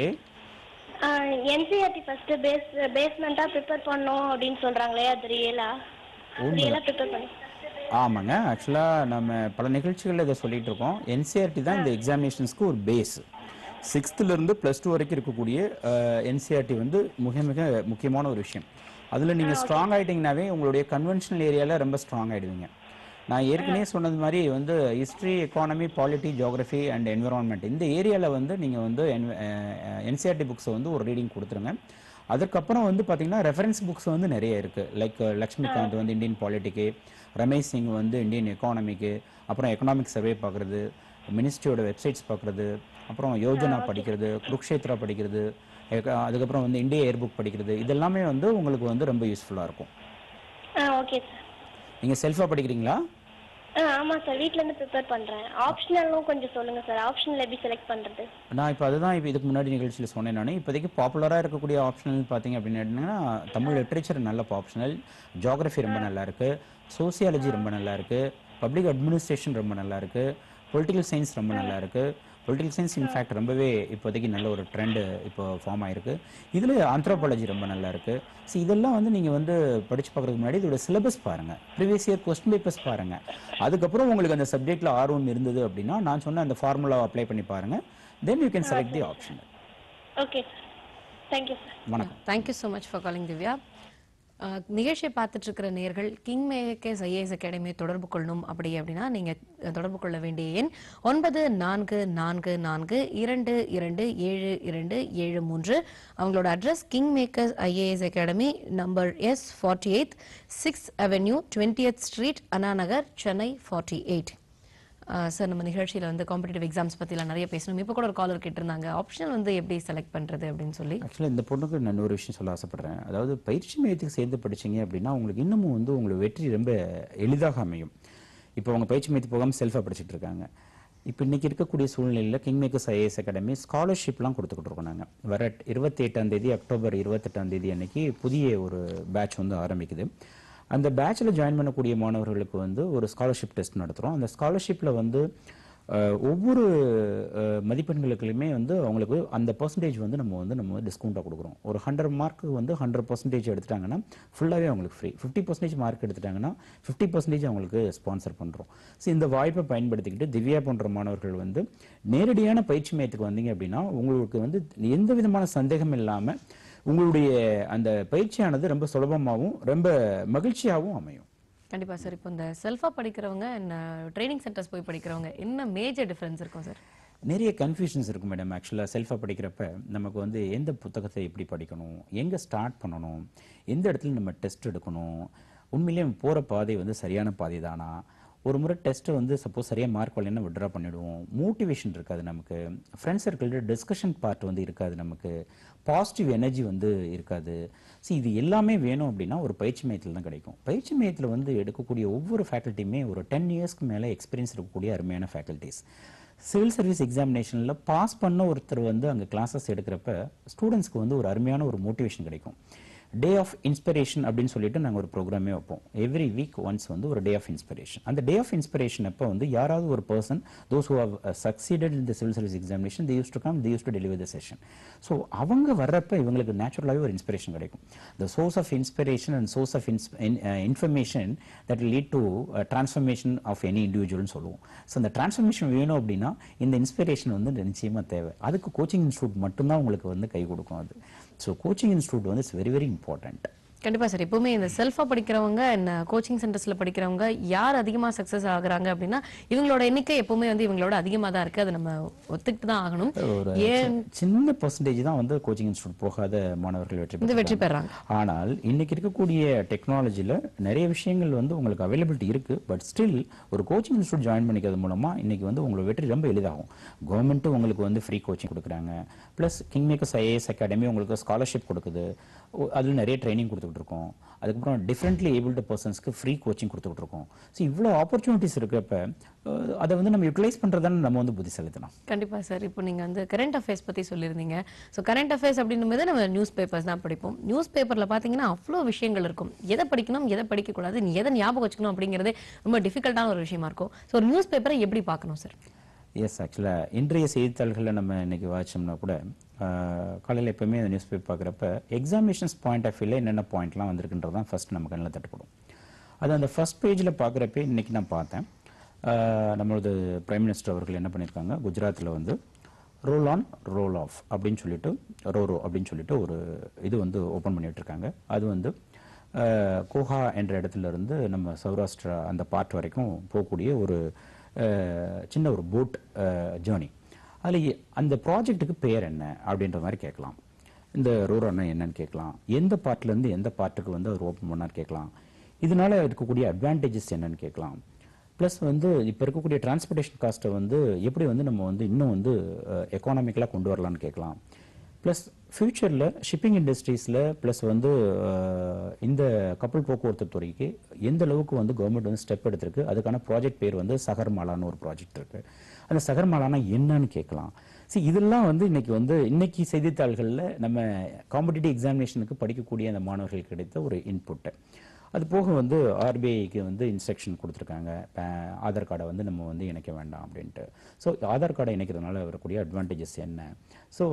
NCERT first base பேஸ்மெண்ட்டாக ப்ரிப்பேர் பண்ணணும் அப்படின்னு சொல்றாங்களே அது ரியலா ரியலா ப்ரிப்பேர் பண்ணி ஆமாங்க ஆக்சுவலாக நம்ம பல நிகழ்ச்சிகளில் இதை சொல்லிட்டு இருக்கோம் என்சிஆர்டி தான் இந்த எக்ஸாமினேஷன்ஸ்க்கு ஒரு பேஸ் சிக்ஸ்த்துலேருந்து ப்ளஸ் டூ வரைக்கும் இருக்கக்கூடிய என்சிஆர்டி வந்து மிக மிக முக்கியமான ஒரு விஷயம் அதில் நீங்கள் ஸ்ட்ராங் ஆகிட்டீங்கனாவே உங்களுடைய கன்வென்ஷனல் ஏரியாவில் ரொம்ப ஸ்ட்ராங் ஆகிடுவீங்க நான் ஏற்கனவே சொன்னது மாதிரி வந்து history economy polity geography and environment இந்த ஏரியாவில் வந்து நீங்கள் வந்து என்சிஆர்டி புக்ஸை வந்து ஒரு ரீடிங் கொடுத்துருங்க அதுக்கப்புறம் வந்து பார்த்தீங்கன்னா ரெஃபரன்ஸ் புக்ஸ் வந்து நிறைய இருக்குது லைக் லக்ஷ்மிகாந்த் வந்து இந்தியன் பாலிட்டிக்கு ரமேஷ் சிங் வந்து இந்தியன் எக்கானமிக்கு அப்புறம் எக்கனாமிக் சர்வே பார்க்குறது மினிஸ்ட்ரியோட வெப்சைட்ஸ் பார்க்குறது அப்புறம் யோஜனா படிக்கிறது குருக்ஷேத்ரா படிக்கிறது எக்க- அதுக்கப்புறம் வந்து இந்தியா ஏர் புக் படிக்கிறது இதெல்லாமே வந்து உங்களுக்கு வந்து ரொம்ப யூஸ்ஃபுல்லாக இருக்கும் ஆ ஓகே சார் நீங்கள் செல்ஃபாக படிக்கிறீங்களா ஆ ஆமாம் சார் வீட்டிலேருந்து ப்ரிப்பேர் பண்ணுறேன் ஆப்ஷனலும் கொஞ்சம் சொல்லுங்கள் சார் ஆப்ஷனில் எப்படி செலக்ட் பண்ணுறது நான் இப்போ அதுதான் இப்போ இதுக்கு முன்னாடி நிகழ்ச்சியில் சொன்னேன் நான் இப்போதைக்கு பாப்புலராக இருக்கக்கூடிய ஆப்ஷனல் பார்த்தீங்க அப்படின்னு தமிழ் லிட்ரேச்சர் நல்ல ஆப்ஷனல் ஜியாகிரஃபி ரொம்ப நல்லா இருக்கு சோசியாலஜி ரொம்ப நல்லா இருக்கு பப்ளிக் அட்மினிஸ்ட்ரேஷன் ரொம்ப நல்லா இருக்கு பொலிட்டிக்கல் சயின்ஸ் ரொம்ப நல்லா இருக்கு பொலிட்டிக்கல் சயின்ஸ் இன்ஃபேக்ட் ரொம்பவே இப்போதைக்கு நல்ல ஒரு ட்ரெண்டு இப்போ ஃபார்ம் ஆயிருக்கு இதில் ஆந்த்ரோபாலஜி ரொம்ப நல்லா இருக்கு ஸோ இதெல்லாம் வந்து நீங்கள் வந்து படிச்சு பார்க்கறதுக்கு முன்னாடி இதோட சிலபஸ் பாருங்க ப்ரீவியஸ் இயர் கொஸ்டின் பேப்பர்ஸ் பாருங்க அதுக்கப்புறம் உங்களுக்கு அந்த சப்ஜெக்ட்ல ஆர்வம் இருந்தது அப்படின்னா நான் சொன்ன அந்த ஃபார்முலாவை அப்ளை பண்ணி பாருங்க then you can select the option okay sir thank you sir வணக்கம் thank you so much for calling Divya அஹ், நிகழ்ச்சியை பார்த்துட்டு இருக்கிற நேர்கள் கிங் மேகேஸ் ஐஏஎஸ் அகாடமியை தொடர்பு கொள்ளணும் அப்படி அப்படின்னா நீங்க அஹ், தொடர்பு கொள்ள வேண்டிய எண் ஒன்பது நான்கு நான்கு நான்கு இரண்டு இரண்டு ஏழு இரண்டு ஏழு மூன்று அவங்களோட address King makers IAS academy number S forty eight six avenue twentieth street Anna Nagar Chennai forty eight sir நம்ம நிகழ்ச்சியில வந்து காம்படிட்டிவ் எக்ஸாம்ஸ் பத்திலாம் நிறைய பேசணும் இப்போ கூட ஒரு காலர் கேட்டிருந்தாங்க ஆப்ஷனல் வந்து எப்படி செலக்ட் பண்றது அப்படின்னு சொல்லி ஆக்சுவலாக இந்த பொண்ணுக்கு நான் ஒரு விஷயம் சொல்ல ஆசைப்படுறேன் அதாவது பயிற்சி மையத்துக்கு சேர்ந்து படிச்சீங்க அப்படின்னா உங்களுக்கு இன்னமும் வந்து உங்களுக்கு வெற்றி ரொம்ப எளிதாக அமையும் இப்போ அவங்க பயிற்சி மையத்துக்கு போகாமல் செல்ஃபாக படிச்சுட்டு இருக்காங்க இப்போ இன்னைக்கு இருக்கக்கூடிய சூழ்நிலையில் கிங் மேக்கர்ஸ் ஐஏஎஸ் அகாடமி ஸ்காலர்ஷிப்லாம் கொடுத்துக்கிட்டு இருக்கோம் நாங்கள் வர இருபத்தி எட்டாம் தேதி அக்டோபர் இருபத்தெட்டாம் தேதி அன்னைக்கு புதிய ஒரு பேட்ச் வந்து ஆரம்பிக்குது அந்த பேட்சில் ஜாயின் பண்ணக்கூடிய மாணவர்களுக்கு வந்து ஒரு ஸ்காலர்ஷிப் டெஸ்ட் நடத்துகிறோம் அந்த ஸ்காலர்ஷிப்பில் வந்து அஹ், ஒவ்வொரு அஹ், மதிப்பெண்களுக்குலையுமே வந்து அவங்களுக்கு அந்த பர்சன்டேஜ் வந்து நம்ம வந்து நம்ம டிஸ்கவுண்ட்டாக கொடுக்குறோம் ஒரு ஹண்ட்ரட் மார்க் வந்து ஹண்ட்ரட் பர்சன்டேஜ் எடுத்துட்டாங்கன்னா ஃபுல்லாகவே அவங்களுக்கு ஃப்ரீ ஃபிஃப்டி பர்சன்டேஜ் மார்க் எடுத்துட்டாங்கன்னா ஃபிஃப்டி பர்சன்டேஜ் அவங்களுக்கு ஸ்பான்சர் பண்ணுறோம் ஸோ இந்த வாய்ப்பை பயன்படுத்திக்கிட்டு திவ்யா போன்ற மாணவர்கள் வந்து நேரடியான பயிற்சி மையத்துக்கு வந்தீங்க அப்படின்னா உங்களுக்கு வந்து எந்த விதமான சந்தேகம் இல்லாமல் உங்களுடைய அந்த பயிற்சியானது ரொம்ப சுலபமாகவும் ரொம்ப மகிழ்ச்சியாகவும் அமையும் கண்டிப்பா சார் இப்போ இந்த செல்ஃபா படிக்கிறவங்க என்ன ட்ரைனிங் சென்டர்ஸ் போய் படிக்கிறவங்க என்ன மேஜர் டிஃபரன்ஸ் இருக்கும் சார் நிறைய கன்ஃபியூஷன்ஸ் இருக்கும் மேடம் ஆக்சுவலாக செல்ஃபாக படிக்கிறப்ப நமக்கு வந்து எந்த புத்தகத்தை எப்படி படிக்கணும் எங்கே ஸ்டார்ட் பண்ணணும் எந்த இடத்துல நம்ம டெஸ்ட் எடுக்கணும் உண்மையிலேயே போகிற பாதை வந்து சரியான பாதை தானா ஒரு முறை டெஸ்ட்டை வந்து சப்போஸ் சரியாக மார்க் வரலைன்னா விட்ரா பண்ணிவிடுவோம் மோட்டிவேஷன் இருக்காது நமக்கு ஃப்ரெண்ட்ஸ் சர்க்கிளில் டிஸ்கஷன் பார்ட் வந்து இருக்காது நமக்கு பாசிட்டிவ் எனர்ஜி வந்து இருக்காது ஸோ இது எல்லாமே வேணும் அப்படின்னா ஒரு பயிற்சி மையத்தில் தான் கிடைக்கும் பயிற்சி மையத்தில் வந்து எடுக்கக்கூடிய ஒவ்வொரு ஃபேக்கல்ட்டியுமே ஒரு டென் இயர்ஸ்க்கு மேலே எக்ஸ்பீரியன்ஸ் இருக்கக்கூடிய அருமையான ஃபேக்கல்ட்டிஸ் சிவில் சர்வீஸ் எக்ஸாமினேஷனில் பாஸ் பண்ண ஒருத்தர் வந்து அங்கே கிளாஸஸ் எடுக்கிறப்ப ஸ்டூடெண்ட்ஸ்க்கு வந்து ஒரு அருமையான ஒரு மோட்டிவேஷன் கிடைக்கும் டே ஆஃப் இன்ஸ்பிரேஷன் அப்படின்னு சொல்லிட்டு நாங்கள் ஒரு ப்ரோக்ராமே வைப்போம் எவ்ரி வீக் ஒன்ஸ் வந்து ஒரு டே ஆஃப் இன்ஸ்பிரேஷன் அந்த டே ஆஃப் இன்ஸ்பிரேஷன் அப்போ வந்து யாராவது ஒரு person those who have succeeded in the civil service examination they used to come they used to deliver the session so அவங்க வர்றப்ப இவங்களுக்கு நேச்சுரலாகவே ஒரு இன்ஸ்பிரேஷன் கிடைக்கும் the source of inspiration and source of information that lead to transformation of any இண்டிவிஜுவல்னு சொல்லுவோம் so அந்த transformation வேணும் அப்படின்னா இந்த இன்ஸ்பிரேஷன் வந்து நிச்சயமாக தேவை அதுக்கு கோச்சிங் இன்ஸ்டியூட் மட்டும்தான் உங்களுக்கு வந்து கை கொடுக்கும் அது ஸோ கோச்சிங் இன்ஸ்டியூட் வந்து இட்ஸ் வெரி வெரி இம்பார்ட்டன்ட் கண்டிப்பா சார் எப்பவுமே இந்த செல்ஃபா படிக்கிறவங்க என்ன கோச்சிங் சென்டர்ஸ்ல படிக்கிறவங்க யார் அதிகமா சக்சஸ் ஆகுறாங்க அப்படின்னா இவங்களோட எண்ணிக்கை எப்பவுமே வந்து இவங்களோட அதிகமா தான் இருக்கு அதை நம்ம ஒத்துக்கிட்டு தான் ஆகணும் ஒரு ஏன் சி- சின்ன பர்சன்டேஜ் தான் வந்து கோச்சிங் இன்ஸ்டியூட் போகாத மாணவர்கள் வெற்றி வந்து வெற்றி பெற்றிருக்காங்க. பெறாங்க ஆனால் இன்னைக்கு இருக்கக்கூடிய டெக்னாலஜியில் நிறைய விஷயங்கள் வந்து உங்களுக்கு அவைலபிலிட்டி இருக்கு பட் ஸ்டில் ஒரு கோச்சிங் இன்ஸ்டியூட் ஜாயின் பண்ணிக்கிறது மூலமா இன்னைக்கு வந்து உங்களுக்கு வெற்றி ரொம்ப எளிதாகும் கவர்மெண்ட்டும் உங்களுக்கு வந்து ஃப்ரீ கோச்சிங் கொடுக்குறாங்க plus King makers IAS Academy உங்களுக்கு ஸ்காலர்ஷிப் கொடுக்குது அதில் நிறைய ட்ரைனிங் கொடுத்துக்கிட்டு இருக்கோம் அதுக்கப்புறம் டிஃப்ரெண்ட்லி ஏபிள்டு பர்சன்ஸ்க்கு ஃப்ரீ கோச்சிங் கொடுத்துக்கிட்டு இருக்கோம் ஸோ இவ்வளோ ஆப்பர்ச்சுனிட்டிஸ் இருக்கிறப்ப அஹ், அதை வந்து நம்ம யூட்டிலைஸ் பண்ணுறதான நம்ம வந்து புத்தி செலுத்தணும் கண்டிப்பா சார் இப்போ நீங்க வந்து கரண்ட் அஃபேர்ஸ் பத்தி சொல்லியிருந்தீங்க ஸோ கரண்ட் அஃபேர்ஸ் அப்படின்னும் போது நம்ம நியூஸ் பேப்பர்ஸ் தான் படிப்போம் நியூஸ் பேப்பர்ல பாத்தீங்கன்னா அவ்வளோ விஷயங்கள் இருக்கும் எதை படிக்கணும் எதை படிக்க கூடாது நீ எதை ஞாபகம் வச்சுக்கணும் அப்படிங்கிறதே ரொம்ப டிஃபிகல்ட்டான ஒரு விஷயமா இருக்கும் ஸோ ஒரு நியூஸ் பேப்பரை எப்படி பார்க்கணும் சார் எஸ் ஆக்சுவலாக இன்றைய செய்தித்தாள்களில் நம்ம இன்னைக்கு வாசிச்சோம்னா கூட காலையில் எப்பவுமே அந்த நியூஸ் பேப்பர் பார்க்குறப்ப எக்ஸாமினேஷன்ஸ் பாயிண்ட் ஆஃப் வியூவில் என்னென்ன பாயிண்ட்லாம் வந்திருக்குன்றது தான் ஃபர்ஸ்ட் நம்ம கண்ணில் தட்டுப்படும் அது அந்த ஃபர்ஸ்ட் பேஜில் பார்க்குறப்ப இன்னைக்கு நான் பார்த்தேன் ஆஹ் நம்மளது பிரைம் மினிஸ்டர் அவர்கள் என்ன பண்ணியிருக்காங்க குஜராத்தில் வந்து ரோல் ஆன் ரோல் ஆஃப் அப்படின்னு சொல்லிட்டு ரோரோ அப்படின்னு சொல்லிட்டு ஒரு இது வந்து ஓப்பன் பண்ணிட்டு இருக்காங்க அது வந்து ஆஹ் கோஹா என்ற இடத்துல இருந்து நம்ம சௌராஷ்டிரா அந்த பார்ட் வரைக்கும் போகக்கூடிய ஒரு ஆஹ் சின்ன ஒரு போட் ஜேர்னி அதில் அந்த ப்ராஜெக்ட்டுக்கு பேர் என்ன அப்படின்ற மாதிரி கேட்கலாம் இந்த ரோரோன்னா என்னன்னு கேட்கலாம் எந்த பார்ட்லேருந்து எந்த பார்ட்டுக்கு வந்து அவர் ஓப்பன் பண்ணார் கேட்கலாம் இதனால இருக்கக்கூடிய அட்வான்டேஜஸ் என்னன்னு கேட்கலாம் ப்ளஸ் வந்து இப்போ இருக்கக்கூடிய டிரான்ஸ்போர்ட்டேஷன் காஸ்ட்டை வந்து எப்படி வந்து நம்ம வந்து இன்னும் வந்து எக்கானாமிக்கலாக கொண்டு வரலாம்னு கேட்கலாம் ப்ளஸ் ஃப்யூச்சரில் ஷிப்பிங் இண்டஸ்ட்ரீஸில் ப்ளஸ் வந்து அஹ், இந்த கப்பல் போக்குவரத்து துறைக்கு எந்த அளவுக்கு வந்து கவர்மெண்ட் வந்து ஸ்டெப் எடுத்திருக்கு அதுக்கான ப்ராஜெக்ட் பேர் வந்து சகர்மாலான்னு ஒரு ப்ராஜெக்ட் இருக்கு அந்த சகர்மாலானா என்னன்னு கேட்கலாம் சரி இதெல்லாம் வந்து இன்னைக்கு வந்து இன்னைக்கு செய்தித்தாள்களில் நம்ம காம்படிட்டிவ் எக்ஸாமினேஷனுக்கு படிக்கக்கூடிய அந்த மாணவர்களுக்கு கிடைத்த ஒரு இன்புட்டு அது போக வந்து ஆர்பிஐக்கு வந்து இன்ஸ்ட்ரக்ஷன் கொடுத்துருக்காங்க பே- ஆதார் கார்டை வந்து நம்ம வந்து இணைக்க வேண்டாம் அப்படின்ட்டு ஸோ ஆதார் கார்டை இணைக்கிறதுனால வரக்கூடிய அட்வான்டேஜஸ் என்ன ஸோ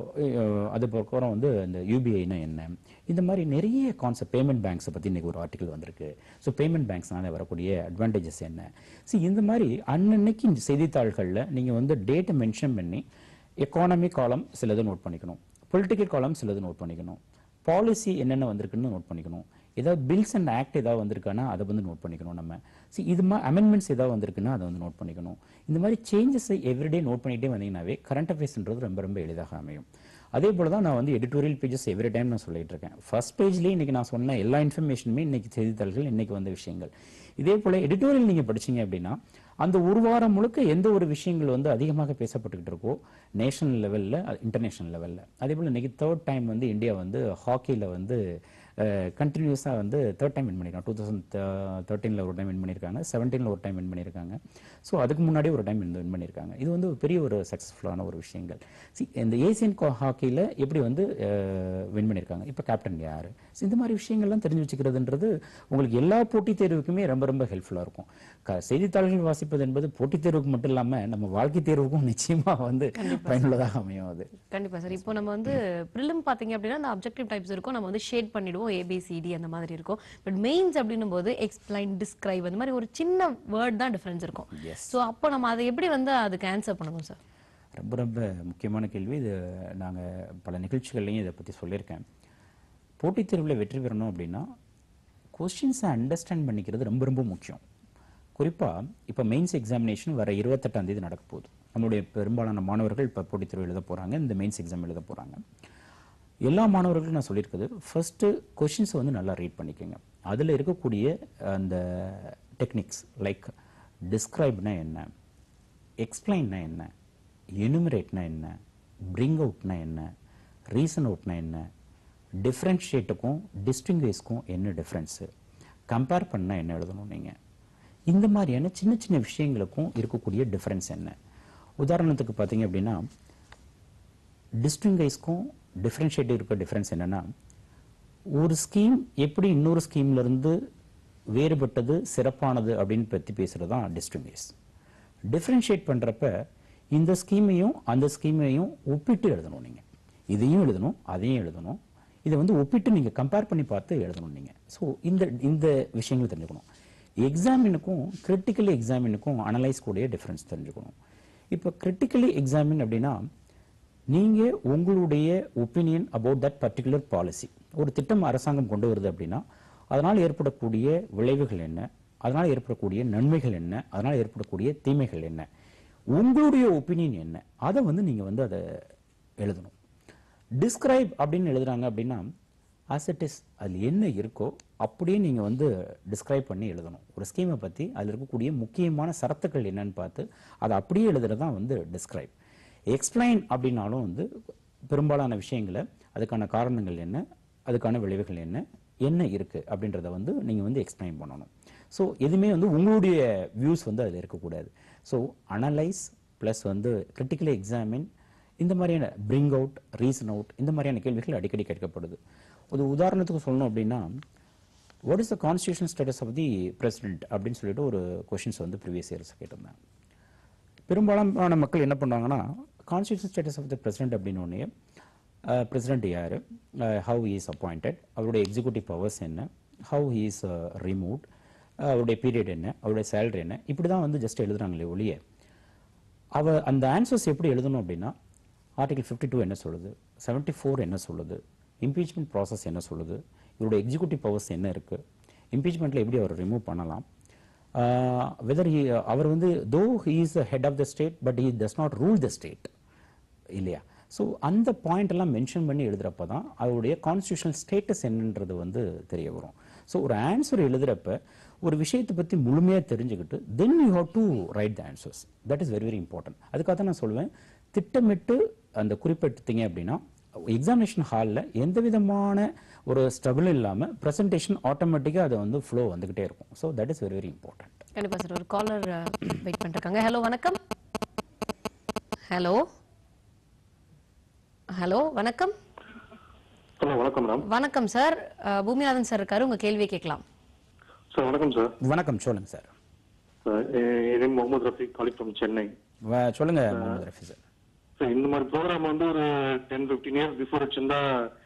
அது பக்கம் வந்து இந்த யூபிஐனா என்ன இந்த மாதிரி நிறைய கான்செப்ட் பேமெண்ட் பேங்க்ஸை பற்றி இன்றைக்கி ஒரு ஆர்டிக்கல் வந்திருக்கு ஸோ பேமெண்ட் பேங்க்ஸ்னால வரக்கூடிய அட்வான்டேஜஸ் என்ன ஸோ இந்த மாதிரி அன்னன்னைக்கு இந்த செய்தித்தாள்களில் நீங்கள் வந்து டேட்டை மென்ஷன் பண்ணி எக்கானமி காலம் சிலது நோட் பண்ணிக்கணும் பொலிட்டிக்கல் காலம் சிலது நோட் பண்ணிக்கணும் பாலிசி என்னென்ன வந்திருக்குன்னு நோட் பண்ணிக்கணும் ஏதாவது பில்ஸ் அண்ட் ஆக்ட் ஏதாவது வந்திருக்கானா அதை வந்து நோட் பண்ணிக்கணும் நம்ம see இது மாதிரி அமெண்ட்மெண்ட்ஸ் ஏதாவது வந்திருக்குன்னா அதை வந்து நோட் பண்ணிக்கணும் இந்த மாதிரி சேஞ்சஸை எவ்ரிடே நோட் பண்ணிகிட்டே வந்தீங்கன்னாவே கரண்ட் அஃபேர்ஸ்ன்றது ரொம்ப ரொம்ப எளிதாக அமையும் அதே போல தான் நான் வந்து எடிட்டோரியல் பேஜஸ் எவ்ரி டைம் நான் சொல்லிட்டு இருக்கேன் ஃபர்ஸ்ட் பேஜ்லேயே இன்னைக்கு நான் சொன்ன எல்லா இன்ஃபர்மேஷனுமே இன்னைக்கு செய்தித்தாள்கள் இன்னைக்கு வந்த விஷயங்கள் இதே போல எடிட்டோரியல் நீங்க படிச்சீங்க அப்படின்னா அந்த ஒரு வாரம் முழுக்க எந்த ஒரு விஷயங்கள் வந்து அதிகமாக பேசப்பட்டுக்கிட்டு இருக்கோ நேஷனல் லெவல்ல இன்டர்நேஷனல் லெவல்ல அதே போல இன்னைக்கு தேர்ட் டைம் வந்து இந்தியா வந்து ஹாக்கியில் வந்து கண்டினியூஸாக வந்து தேர்ட் டைம் வின் பண்ணியிருக்காங்க டூ தௌசண்ட் தேர்ட்டீனில் ஒரு டைம் வின் பண்ணியிருக்காங்க செவன்டீனில் ஒரு டைம் வின் பண்ணியிருக்காங்க ஸோ அதுக்கு முன்னாடி ஒரு டைம் வின் பண்ணியிருக்காங்க இது வந்து ஒரு பெரிய ஒரு சக்ஸஸ்ஃபுல்லான ஒரு விஷயங்கள் See, இந்த ஏசியன் ஹாக்கியில் எப்படி வந்து வின் பண்ணியிருக்காங்க இப்போ கேப்டன் யார் இந்த மாதிரி விஷயங்கள்லாம் தெரிஞ்சு வச்சுக்கிறதுன்றது உங்களுக்கு எல்லா போட்டித் தேர்வுக்குமே ரொம்ப ரொம்ப ஹெல்ப்ஃபுல்லாக இருக்கும் க செய்தித்தாள்கள் வாசிப்பது என்பது போட்டித் தேர்வுக்கு மட்டும் இல்லாமல் நம்ம வாழ்க்கை தேர்வுக்கும் நிச்சயமாக வந்து பயனுள்ளதாக அமையும் அது கண்டிப்பா சார் இப்போ நம்ம வந்து ப்ரிலிம் பாத்தீங்க அப்படின்னா அந்த அப்ஜெக்டிவ் டைப்ஸ் இருக்கும் நம்ம வந்து ஷேட் பண்ணிடுவோம் ஏபிசிடி அந்த மாதிரி இருக்கும் பட் மெயின்ஸ் அப்படின்னும் போது எக்ஸ்பிளைன் டிஸ்கிரைப் அந்த மாதிரி ஒரு சின்ன வேர்ட் தான் டிஃபரன்ஸ் இருக்கும் ஸோ அப்போ நம்ம அதை எப்படி வந்து அதுக்கு ஆன்சர் பண்ணணும் சார் ரொம்ப ரொம்ப முக்கியமான கேள்வி இது நாங்கள் பல நிகழ்ச்சிகள்லையும் இதை பற்றி சொல்லியிருக்கேன் போட்டித் தேர்வில் வெற்றி பெறணும் அப்படின்னா கொஸ்டின்ஸை அண்டர்ஸ்டாண்ட் பண்ணிக்கிறது ரொம்ப ரொம்ப முக்கியம் குறிப்பாக இப்போ மெயின்ஸ் எக்ஸாமினேஷன் வர இருபத்தெட்டாம் தேதி நடக்க போகுது நம்மளுடைய பெரும்பாலான மாணவர்கள் இப்போ போட்டித் தேர்வு எழுத போகிறாங்க இந்த மெயின்ஸ் எக்ஸாம் எழுத போகிறாங்க எல்லா மாணவர்களுக்கும் நான் சொல்லியிருக்குது ஃபர்ஸ்ட்டு கொஷின்ஸை வந்து நல்லா ரீட் பண்ணிக்கோங்க அதில் இருக்கக்கூடிய அந்த டெக்னிக்ஸ் லைக் டிஸ்கிரைப்னா என்ன எக்ஸ்பிளைன்னா என்ன எனுமரேட்னா என்ன பிரிங் அவுட்னா என்ன ரீசன் அவுட்னா என்ன டிஃப்ரென்ஷியேட்டுக்கும் டிஸ்டிங்வேஸ்க்கும் என்ன டிஃப்ரென்ஸு கம்பேர் பண்ணால் என்ன எழுதணும் நீங்கள் இந்த மாதிரியான சின்ன சின்ன விஷயங்களுக்கும் இருக்கக்கூடிய டிஃப்ரென்ஸ் என்ன உதாரணத்துக்கு பார்த்தீங்க அப்படின்னா டிஸ்டிங்கைஸ்க்கும் டிஃப்ரென்ஷியேட்டிவ் இருக்க டிஃப்ரென்ஸ் என்னன்னா ஒரு ஸ்கீம் எப்படி இன்னொரு ஸ்கீம்ல இருந்து வேறுபட்டது சிறப்பானது அப்படின்னு பற்றி பேசுறது தான் டிஸ்டிங்கைஸ் டிஃப்ரென்ஷியேட் பண்றப்ப இந்த ஸ்கீமையும் அந்த ஸ்கீமையும் ஒப்பிட்டு எழுதணும் நீங்க இதையும் எழுதணும் அதையும் எழுதணும் இதை வந்து ஒப்பிட்டு நீங்க கம்பேர் பண்ணி பார்த்து எழுதணும் நீங்க ஸோ இந்த இந்த விஷயங்கள் தெரிஞ்சுக்கணும் எக்ஸாமினுக்கும் கிரிட்டிக்கலி எக்ஸாமினுக்கும் அனலைஸ் கூடிய டிஃப்ரென்ஸ் தெரிஞ்சுக்கணும் இப்போ கிரிட்டிக்கலி எக்ஸாமின் அப்படின்னா நீங்க உங்களுடைய opinion about that particular policy ஒரு திட்டம் அரசாங்கம் கொண்டு வருது அப்படின்னா அதனால் ஏற்படக்கூடிய விளைவுகள் என்ன அதனால் ஏற்படக்கூடிய நன்மைகள் என்ன அதனால் ஏற்படக்கூடிய தீமைகள் என்ன உங்களுடைய ஒப்பீனியன் என்ன அதை வந்து நீங்க வந்து அதை எழுதணும் டிஸ்கிரைப் அப்படின்னு எழுதுறாங்க அப்படின்னா as it is அதில் என்ன இருக்கோ அப்படியே நீங்கள் வந்து டிஸ்கிரைப் பண்ணி எழுதணும் ஒரு ஸ்கீமை பற்றி அதில் இருக்கக்கூடிய முக்கியமான சரத்துக்கள் என்னன்னு பார்த்து அதை அப்படியே எழுதுறது தான் வந்து டிஸ்கிரைப் எக்ஸ்பிளைன் அப்படின்னாலும் வந்து பெரும்பாலான விஷயங்களை அதுக்கான காரணங்கள் என்ன அதுக்கான விளைவுகள் என்ன என்ன இருக்குது அப்படின்றத வந்து நீங்கள் வந்து எக்ஸ்பிளைன் பண்ணணும் ஸோ எதுவுமே வந்து உங்களுடைய வியூஸ் வந்து அதில் இருக்கக்கூடாது ஸோ அனலைஸ் ப்ளஸ் வந்து கிரிட்டிக்கலி எக்ஸாமின் இந்த மாதிரியான பிரிங் அவுட் ரீசன் அவுட் இந்த மாதிரியான கேள்விகள் அடிக்கடி கேட்கப்படுது ஒரு உதாரணத்துக்கு சொல்லணும் அப்படின்னா what is the constitution status of the president அப்படின்னு சொல்லிட்டு ஒரு கொஷின்ஸ் வந்து ப்ரீவியஸ் இயர்ஸ் கேட்டிருந்தாங்க பெரும்பாலான மக்கள் என்ன பண்ணுவாங்கன்னா constitution status of the president அப்படின்னு ஒன்னே பிரசிடென்ட் யார் ஹவு இஸ் அப்பாயிண்டட் அவருடைய எக்ஸிக்யூட்டிவ் பவர்ஸ் என்ன ஹவு இஸ் ரிமூவ்ட் அவருடைய பீரியட் என்ன அவருடைய சேலரி என்ன இப்படி தான் வந்து ஜஸ்ட் எழுதுறாங்களே ஒழிய அவ அந்த ஆன்சர்ஸ் எப்படி எழுதணும் அப்படின்னா ஆர்டிகல் ஃபிஃப்டி டூ என்ன சொல்லுது செவன்ட்டி ஃபோர் என்ன சொல்லுது இம்பீச்மெண்ட் ப்ராசஸ் என்ன சொல்லுது இவருடைய எக்ஸிக்யூட்டிவ் பவர்ஸ் என்ன இருக்குது இம்பீச்மெண்ட்டில் எப்படி அவர் ரிமூவ் பண்ணலாம் வெதர் அவர் வந்து though he is the head of the state but he does not rule the state இல்லையா ஸோ அந்த பாயிண்ட் எல்லாம் மென்ஷன் பண்ணி எழுதுறப்ப தான் அவருடைய கான்ஸ்டியூஷனல் ஸ்டேட்டஸ் என்னன்றது வந்து தெரிய வரும் ஸோ ஒரு ஆன்சர் எழுதுறப்ப ஒரு விஷயத்தை பற்றி முழுமையாக தெரிஞ்சுக்கிட்டு then you have to write the answers that is very very important அதுக்காக தான் நான் சொல்லுவேன் திட்டமிட்டு அந்த குறிப்பிட்டீங்க அப்படின்னா எக்ஸாமினேஷன் ஹாலில் எந்த விதமான ஒரு ஸ்ட்ரகிள் இல்லாமல் ப்ரெசன்டேஷன் ஆட்டோமேட்டிக்காக அது வந்து ஃப்ளோ வந்துக்கிட்டே இருக்கும் so that is very very important கண்டிப்பா சார் ஒரு காலர் வெயிட் பண்ணிருக்காங்க ஹலோ வணக்கம் ஹலோ ஹலோ வணக்கம் ஹலோ வணக்கம் மேடம் வணக்கம் சார் அஹ், பூமிநாதன் சார் இருக்காரு உங்க கேள்வியை கேட்கலாம் சார் வணக்கம் சார் வணக்கம் சொல்லுங்க சார் சார் என் name Mohammed Rafiq calling from Chennai வ- சொல்லுங்க முகமது ரஃபி சார் சார் இந்த மாதிரி ப்ரோக்ராம் வந்து ஒரு டென் ஃபிஃப்டீன் இயர்ஸ் பிஃபோர் வச்சிருந்தா